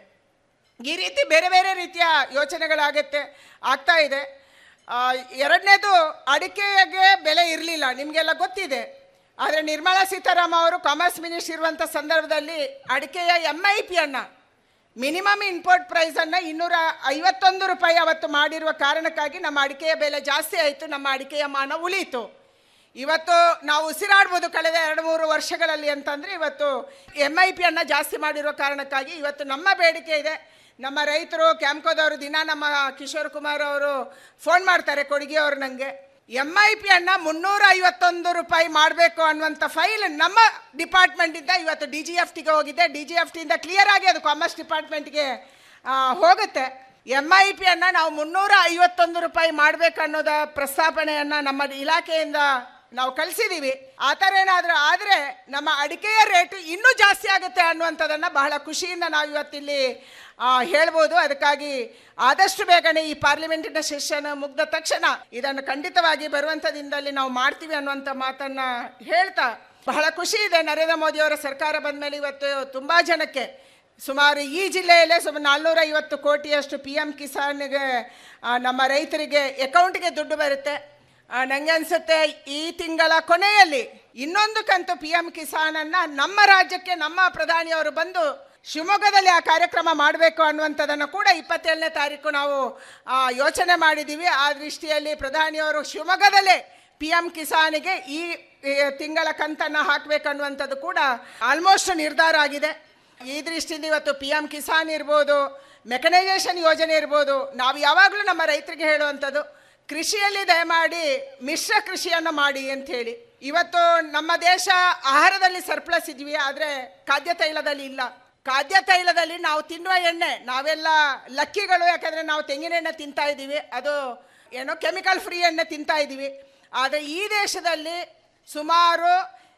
ಈ ರೀತಿ ಬೇರೆ ಬೇರೆ ರೀತಿಯ ಯೋಚನೆಗಳಾಗುತ್ತೆ ಆಗ್ತಾ ಇದೆ ಆ, ಎರಡನೇದು ಅಡಿಕೆಗೆ ಬೆಲೆ ಇರಲಿಲ್ಲ ನಿಮಗೆಲ್ಲ ಗೊತ್ತಿದೆ ಆದರೆ ನಿರ್ಮಲಾ ಸೀತಾರಾಮನ್ ಅವರು ಕಾಮರ್ಸ್ ಮಿನಿಸ್ಟರ್ ಇರುವಂಥ ಸಂದರ್ಭದಲ್ಲಿ ಅಡಿಕೆಯ ಎಮ್ ಐ ಪಿಯನ್ನು ಮಿನಿಮಮ್ ಇಂಪೋರ್ಟ್ ಪ್ರೈಸನ್ನು ಇನ್ನೂರ ಐವತ್ತೊಂದು ರೂಪಾಯಿ ಅವತ್ತು ಮಾಡಿರುವ ಕಾರಣಕ್ಕಾಗಿ ನಮ್ಮ ಅಡಿಕೆಯ ಬೆಲೆ ಜಾಸ್ತಿ ಆಯಿತು ನಮ್ಮ ಅಡಿಕೆಯ ಮಾನ ಉಳಿಯಿತು ಇವತ್ತು ನಾವು ಉಸಿರಾಡ್ಬೋದು ಕಳೆದ ಎರಡು ಮೂರು ವರ್ಷಗಳಲ್ಲಿ ಅಂತಂದರೆ ಇವತ್ತು ಎಮ್ ಐ ಪಿಯನ್ನು ಜಾಸ್ತಿ ಮಾಡಿರೋ ಕಾರಣಕ್ಕಾಗಿ ಇವತ್ತು ನಮ್ಮ ಬೇಡಿಕೆ ಇದೆ ನಮ್ಮ ರೈತರು ಕ್ಯಾಂಪ್ಕೋದವರು ದಿನ ನಮ್ಮ ಕಿಶೋರ್ ಕುಮಾರ್ ಅವರು ಫೋನ್ ಮಾಡ್ತಾರೆ ಕೊಡುಗೆ ಅವರು ನನಗೆ ಎಮ್ ಐ ಪಿಯನ್ನು ಮುನ್ನೂರ ಐವತ್ತೊಂದು ರೂಪಾಯಿ ಮಾಡಬೇಕು ಅನ್ನುವಂಥ ಫೈಲ್ ನಮ್ಮ ಡಿಪಾರ್ಟ್ಮೆಂಟಿಂದ ಇವತ್ತು ಡಿ ಜಿ ಎಫ್ ಟಿಗೆ ಹೋಗಿದೆ ಡಿ ಜಿ ಎಫ್ ಟಿಯಿಂದ ಕ್ಲಿಯರ್ ಆಗಿ ಅದು ಕಾಮರ್ಸ್ ಡಿಪಾರ್ಟ್ಮೆಂಟ್ಗೆ ಹೋಗುತ್ತೆ ಎಮ್ ಐ ಪಿಯನ್ನು ನಾವು ಮುನ್ನೂರ ಐವತ್ತೊಂದು ರೂಪಾಯಿ ಮಾಡಬೇಕು ಅನ್ನೋದ ಪ್ರಸ್ತಾಪನೆಯನ್ನು ನಮ್ಮ ಇಲಾಖೆಯಿಂದ ನಾವು ಕಳಿಸಿದ್ದೀವಿ ಆ ಥರ ಏನಾದರೂ ಆದರೆ ನಮ್ಮ ಅಡಿಕೆಯ ರೇಟ್ ಇನ್ನೂ ಜಾಸ್ತಿ ಆಗುತ್ತೆ ಅನ್ನುವಂಥದ್ದನ್ನು ಬಹಳ ಖುಷಿಯಿಂದ ನಾವು ಇವತ್ತಿಲ್ಲಿ ಆ, ಹೇಳ್ಬೋದು ಅದಕ್ಕಾಗಿ ಆದಷ್ಟು ಬೇಗನೆ ಈ ಪಾರ್ಲಿಮೆಂಟಿನ ಸೆಷನ್ ಮುಗ್ದ ತಕ್ಷಣ ಇದನ್ನು ಖಂಡಿತವಾಗಿ ಬರುವಂಥ ದಿನದಲ್ಲಿ ನಾವು ಮಾಡ್ತೀವಿ ಅನ್ನುವಂಥ ಮಾತನ್ನ ಹೇಳ್ತಾ ಬಹಳ ಖುಷಿ ಇದೆ ನರೇಂದ್ರ ಮೋದಿಯವರ ಸರ್ಕಾರ ಬಂದ ಮೇಲೆ ಇವತ್ತು ತುಂಬ ಜನಕ್ಕೆ ಸುಮಾರು ಈ ಜಿಲ್ಲೆಯಲ್ಲೇ ಸುಮಾರು ನಾಲ್ನೂರ ಐವತ್ತು ಕೋಟಿಯಷ್ಟು ಪಿ ಎಮ್ ಕಿಸಾನ್ಗೆ ಆ, ನಮ್ಮ ರೈತರಿಗೆ ಅಕೌಂಟ್ಗೆ ದುಡ್ಡು ಬರುತ್ತೆ ಆ, ನಂಗೆ ಅನ್ಸುತ್ತೆ ಈ ತಿಂಗಳ ಕೊನೆಯಲ್ಲಿ ಇನ್ನೊಂದು ಕಂತು ಪಿ ಎಂ ಕಿಸಾನನ್ನ ನಮ್ಮ ರಾಜ್ಯಕ್ಕೆ ನಮ್ಮ ಪ್ರಧಾನಿಯವರು ಬಂದು ಶಿವಮೊಗ್ಗದಲ್ಲಿ ಆ ಕಾರ್ಯಕ್ರಮ ಮಾಡಬೇಕು ಅನ್ನುವಂಥದ್ದನ್ನು ಕೂಡ ಇಪ್ಪತ್ತೇಳನೇ ತಾರೀಕು ನಾವು ಆ, ಯೋಚನೆ ಮಾಡಿದ್ದೀವಿ ಆ ದೃಷ್ಟಿಯಲ್ಲಿ ಪ್ರಧಾನಿಯವರು ಶಿವಮೊಗ್ಗದಲ್ಲೇ ಪಿ ಎಂ ಕಿಸಾನಿಗೆ ಈ ಈ ತಿಂಗಳ ಕಂತನ್ನು ಹಾಕಬೇಕನ್ನುವಂಥದ್ದು ಕೂಡ ಆಲ್ಮೋಸ್ಟ್ ನಿರ್ಧಾರ ಆಗಿದೆ ಈ ದೃಷ್ಟಿಯಿಂದ ಇವತ್ತು ಪಿ ಎಂ ಕಿಸಾನ್ ಇರ್ಬೋದು ಮೆಕನೈಸೇಷನ್ ಯೋಜನೆ ಇರ್ಬೋದು ನಾವು ಯಾವಾಗಲೂ ನಮ್ಮ ರೈತರಿಗೆ ಹೇಳುವಂಥದ್ದು ಕೃಷಿಯಲ್ಲಿ ದಯಮಾಡಿ ಮಿಶ್ರ ಕೃಷಿಯನ್ನು ಮಾಡಿ ಅಂತ ಹೇಳಿ ಇವತ್ತು ನಮ್ಮ ದೇಶ ಆಹಾರದಲ್ಲಿ ಸರ್ಪ್ಲಸ್ ಇದ್ವಿ ಆದರೆ ಖಾದ್ಯ ತೈಲದಲ್ಲಿ ಇಲ್ಲ ಖಾದ್ಯ ತೈಲದಲ್ಲಿ ನಾವು ತಿನ್ನುವ ಎಣ್ಣೆ ನಾವೆಲ್ಲ ಲಕ್ಕಿಗಳು ಯಾಕಂದರೆ ನಾವು ತೆಂಗಿನ ಎಣ್ಣೆ ತಿಂತಾ ಇದ್ದೀವಿ ಅದು ಏನೋ ಕೆಮಿಕಲ್ ಫ್ರೀ ಎಣ್ಣೆ ತಿಂತಾ ಇದ್ದೀವಿ ಆದರೆ ಈ ದೇಶದಲ್ಲಿ ಸುಮಾರು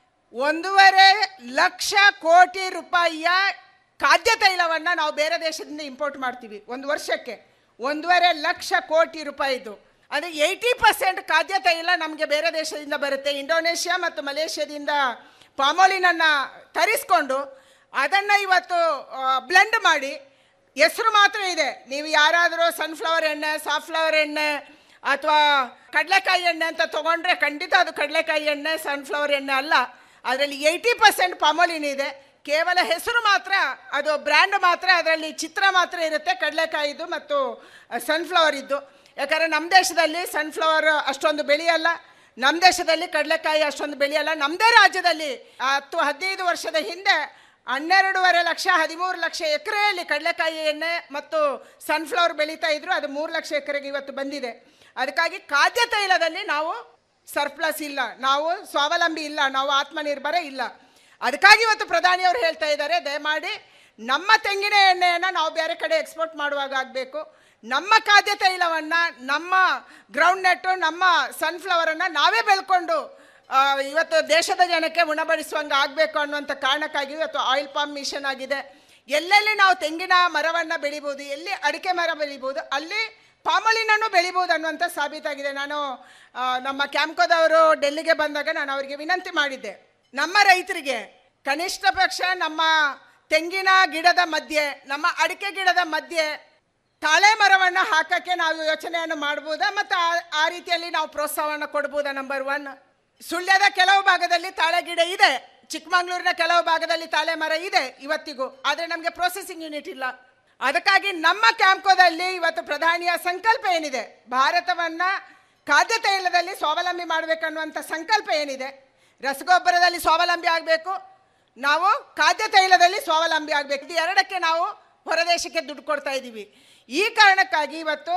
ಒಂದೂವರೆ ಲಕ್ಷ ಕೋಟಿ ರೂಪಾಯಿಯ ಖಾದ್ಯ ತೈಲವನ್ನು ನಾವು ಬೇರೆ ದೇಶದಿಂದ ಇಂಪೋರ್ಟ್ ಮಾಡ್ತೀವಿ ಒಂದು ವರ್ಷಕ್ಕೆ ಒಂದೂವರೆ ಲಕ್ಷ ಕೋಟಿ ರೂಪಾಯಿದು ಅಂದರೆ ಏಯ್ಟಿ ಪರ್ಸೆಂಟ್ ಖಾದ್ಯ ತೈಲ ನಮಗೆ ಬೇರೆ ದೇಶದಿಂದ ಬರುತ್ತೆ ಇಂಡೋನೇಷ್ಯಾ ಮತ್ತು ಮಲೇಷ್ಯಾದಿಂದ ಪಾಮೋಲಿನನ್ನು ತರಿಸ್ಕೊಂಡು ಅದನ್ನು ಇವತ್ತು ಬ್ಲೆಂಡ್ ಮಾಡಿ ಹೆಸರು ಮಾತ್ರ ಇದೆ ನೀವು ಯಾರಾದರೂ ಸನ್ಫ್ಲವರ್ ಎಣ್ಣೆ ಸಾಫ್ಲವರ್ ಎಣ್ಣೆ ಅಥವಾ ಕಡಲೆಕಾಯಿ ಎಣ್ಣೆ ಅಂತ ತೊಗೊಂಡ್ರೆ ಖಂಡಿತ ಅದು ಕಡಲೆಕಾಯಿ ಎಣ್ಣೆ ಸನ್ಫ್ಲವರ್ ಎಣ್ಣೆ ಅಲ್ಲ ಅದರಲ್ಲಿ ಏಯ್ಟಿ ಪರ್ಸೆಂಟ್ ಪಾಮೋಲಿನ್ ಇದೆ ಕೇವಲ ಹೆಸರು ಮಾತ್ರ ಅದು ಬ್ರ್ಯಾಂಡ್ ಮಾತ್ರ ಅದರಲ್ಲಿ ಚಿತ್ರ ಮಾತ್ರ ಇರುತ್ತೆ ಕಡಲೆಕಾಯಿದು ಮತ್ತು ಸನ್ಫ್ಲವರ್ ಇದ್ದು ಯಾಕಂದರೆ ನಮ್ಮ ದೇಶದಲ್ಲಿ ಸನ್ಫ್ಲವರ್ ಅಷ್ಟೊಂದು ಬೆಳೆಯಲ್ಲ ನಮ್ಮ ದೇಶದಲ್ಲಿ ಕಡಲೆಕಾಯಿ ಅಷ್ಟೊಂದು ಬೆಳೆಯಲ್ಲ ನಮ್ಮದೇ ರಾಜ್ಯದಲ್ಲಿ ಹತ್ತು ಹದಿನೈದು ವರ್ಷದ ಹಿಂದೆ ಹನ್ನೆರಡೂವರೆ ಲಕ್ಷ ಹದಿಮೂರು ಲಕ್ಷ ಎಕರೆಯಲ್ಲಿ ಕಡಲೆಕಾಯಿ ಎಣ್ಣೆ ಮತ್ತು ಸನ್ಫ್ಲವರ್ ಬೆಳೀತಾ ಇದ್ರು ಅದು ಮೂರು ಲಕ್ಷ ಎಕರೆಗೆ ಇವತ್ತು ಬಂದಿದೆ ಅದಕ್ಕಾಗಿ ಖಾದ್ಯ ತೈಲದಲ್ಲಿ ನಾವು ಸರ್ಪ್ಲಸ್ ಇಲ್ಲ ನಾವು ಸ್ವಾವಲಂಬಿ ಇಲ್ಲ ನಾವು ಆತ್ಮನಿರ್ಭರ ಇಲ್ಲ ಅದಕ್ಕಾಗಿ ಇವತ್ತು ಪ್ರಧಾನಿಯವರು ಹೇಳ್ತಾ ಇದ್ದಾರೆ ದಯಮಾಡಿ ನಮ್ಮ ತೆಂಗಿನ ಎಣ್ಣೆಯನ್ನು ನಾವು ಬೇರೆ ಕಡೆ ಎಕ್ಸ್ಪೋರ್ಟ್ ಮಾಡುವಾಗ ಆಗಬೇಕು ನಮ್ಮ ಖಾದ್ಯ ತೈಲವನ್ನು ನಮ್ಮ ಗ್ರೌಂಡ್ ನೆಟ್ಟು ನಮ್ಮ ಸನ್ಫ್ಲವರನ್ನು ನಾವೇ ಬೆಳ್ಕೊಂಡು ಆ, ಇವತ್ತು ದೇಶದ ಜನಕ್ಕೆ ಉಣಬಡಿಸುವಂಗೆ ಆಗಬೇಕು ಅನ್ನುವಂಥ ಕಾರಣಕ್ಕಾಗಿ ಇವತ್ತು ಆಯಿಲ್ ಪಾಮ್ ಮಿಷನ್ ಆಗಿದೆ ಎಲ್ಲೆಲ್ಲಿ ನಾವು ತೆಂಗಿನ ಮರವನ್ನು ಬೆಳಿಬೋದು ಎಲ್ಲಿ ಅಡಿಕೆ ಮರ ಬೆಳಿಬೋದು ಅಲ್ಲಿ ಪಾಮಲಿನನ್ನು ಬೆಳಿಬೋದು ಅನ್ನುವಂಥ ಸಾಬೀತಾಗಿದೆ ನಾನು ಆ, ನಮ್ಮ ಕ್ಯಾಂಪ್ಕೋದವರು ಡೆಲ್ಲಿಗೆ ಬಂದಾಗ ನಾನು ಅವರಿಗೆ ವಿನಂತಿ ಮಾಡಿದ್ದೆ ನಮ್ಮ ರೈತರಿಗೆ ಕನಿಷ್ಠ ಪಕ್ಷ ನಮ್ಮ ತೆಂಗಿನ ಗಿಡದ ಮಧ್ಯೆ ನಮ್ಮ ಅಡಿಕೆ ಗಿಡದ ಮಧ್ಯೆ ತಾಳೆ ಮರವನ್ನು ಹಾಕಕ್ಕೆ ನಾವು ಯೋಚನೆಯನ್ನು ಮಾಡ್ಬೋದಾ ಮತ್ತು ಆ- ಆ ರೀತಿಯಲ್ಲಿ ನಾವು ಪ್ರೋತ್ಸಾಹವನ್ನು ಕೊಡ್ಬೋದಾ ನಂಬರ್ ಒನ್ ಸುಳ್ಯದ ಕೆಲವು ಭಾಗದಲ್ಲಿ ತಾಳೆ ಗಿಡ ಇದೆ ಚಿಕ್ಕಮಂಗ್ಳೂರಿನ ಕೆಲವು ಭಾಗದಲ್ಲಿ ತಾಳೆ ಮರ ಇದೆ ಇವತ್ತಿಗೂ ಆದರೆ ನಮಗೆ ಪ್ರೊಸೆಸಿಂಗ್ ಯೂನಿಟ್ ಇಲ್ಲ ಅದಕ್ಕಾಗಿ ನಮ್ಮ ಕ್ಯಾಂಪ್ಕೋದಲ್ಲಿ ಇವತ್ತು ಪ್ರಧಾನಿಯ ಸಂಕಲ್ಪ ಏನಿದೆ ಭಾರತವನ್ನ ಖಾದ್ಯ ತೈಲದಲ್ಲಿ ಸ್ವಾವಲಂಬಿ ಮಾಡಬೇಕನ್ನುವಂಥ ಸಂಕಲ್ಪ ಏನಿದೆ ರಸಗೊಬ್ಬರದಲ್ಲಿ ಸ್ವಾವಲಂಬಿ ಆಗಬೇಕು ನಾವು ಖಾದ್ಯ ತೈಲದಲ್ಲಿ ಸ್ವಾವಲಂಬಿ ಆಗಬೇಕು ಇದು ಎರಡಕ್ಕೆ ನಾವು ಹೊರದೇಶಕ್ಕೆ ದುಡ್ಡು ಕೊಡ್ತಾ ಇದ್ದೀವಿ ಈ ಕಾರಣಕ್ಕಾಗಿ ಇವತ್ತು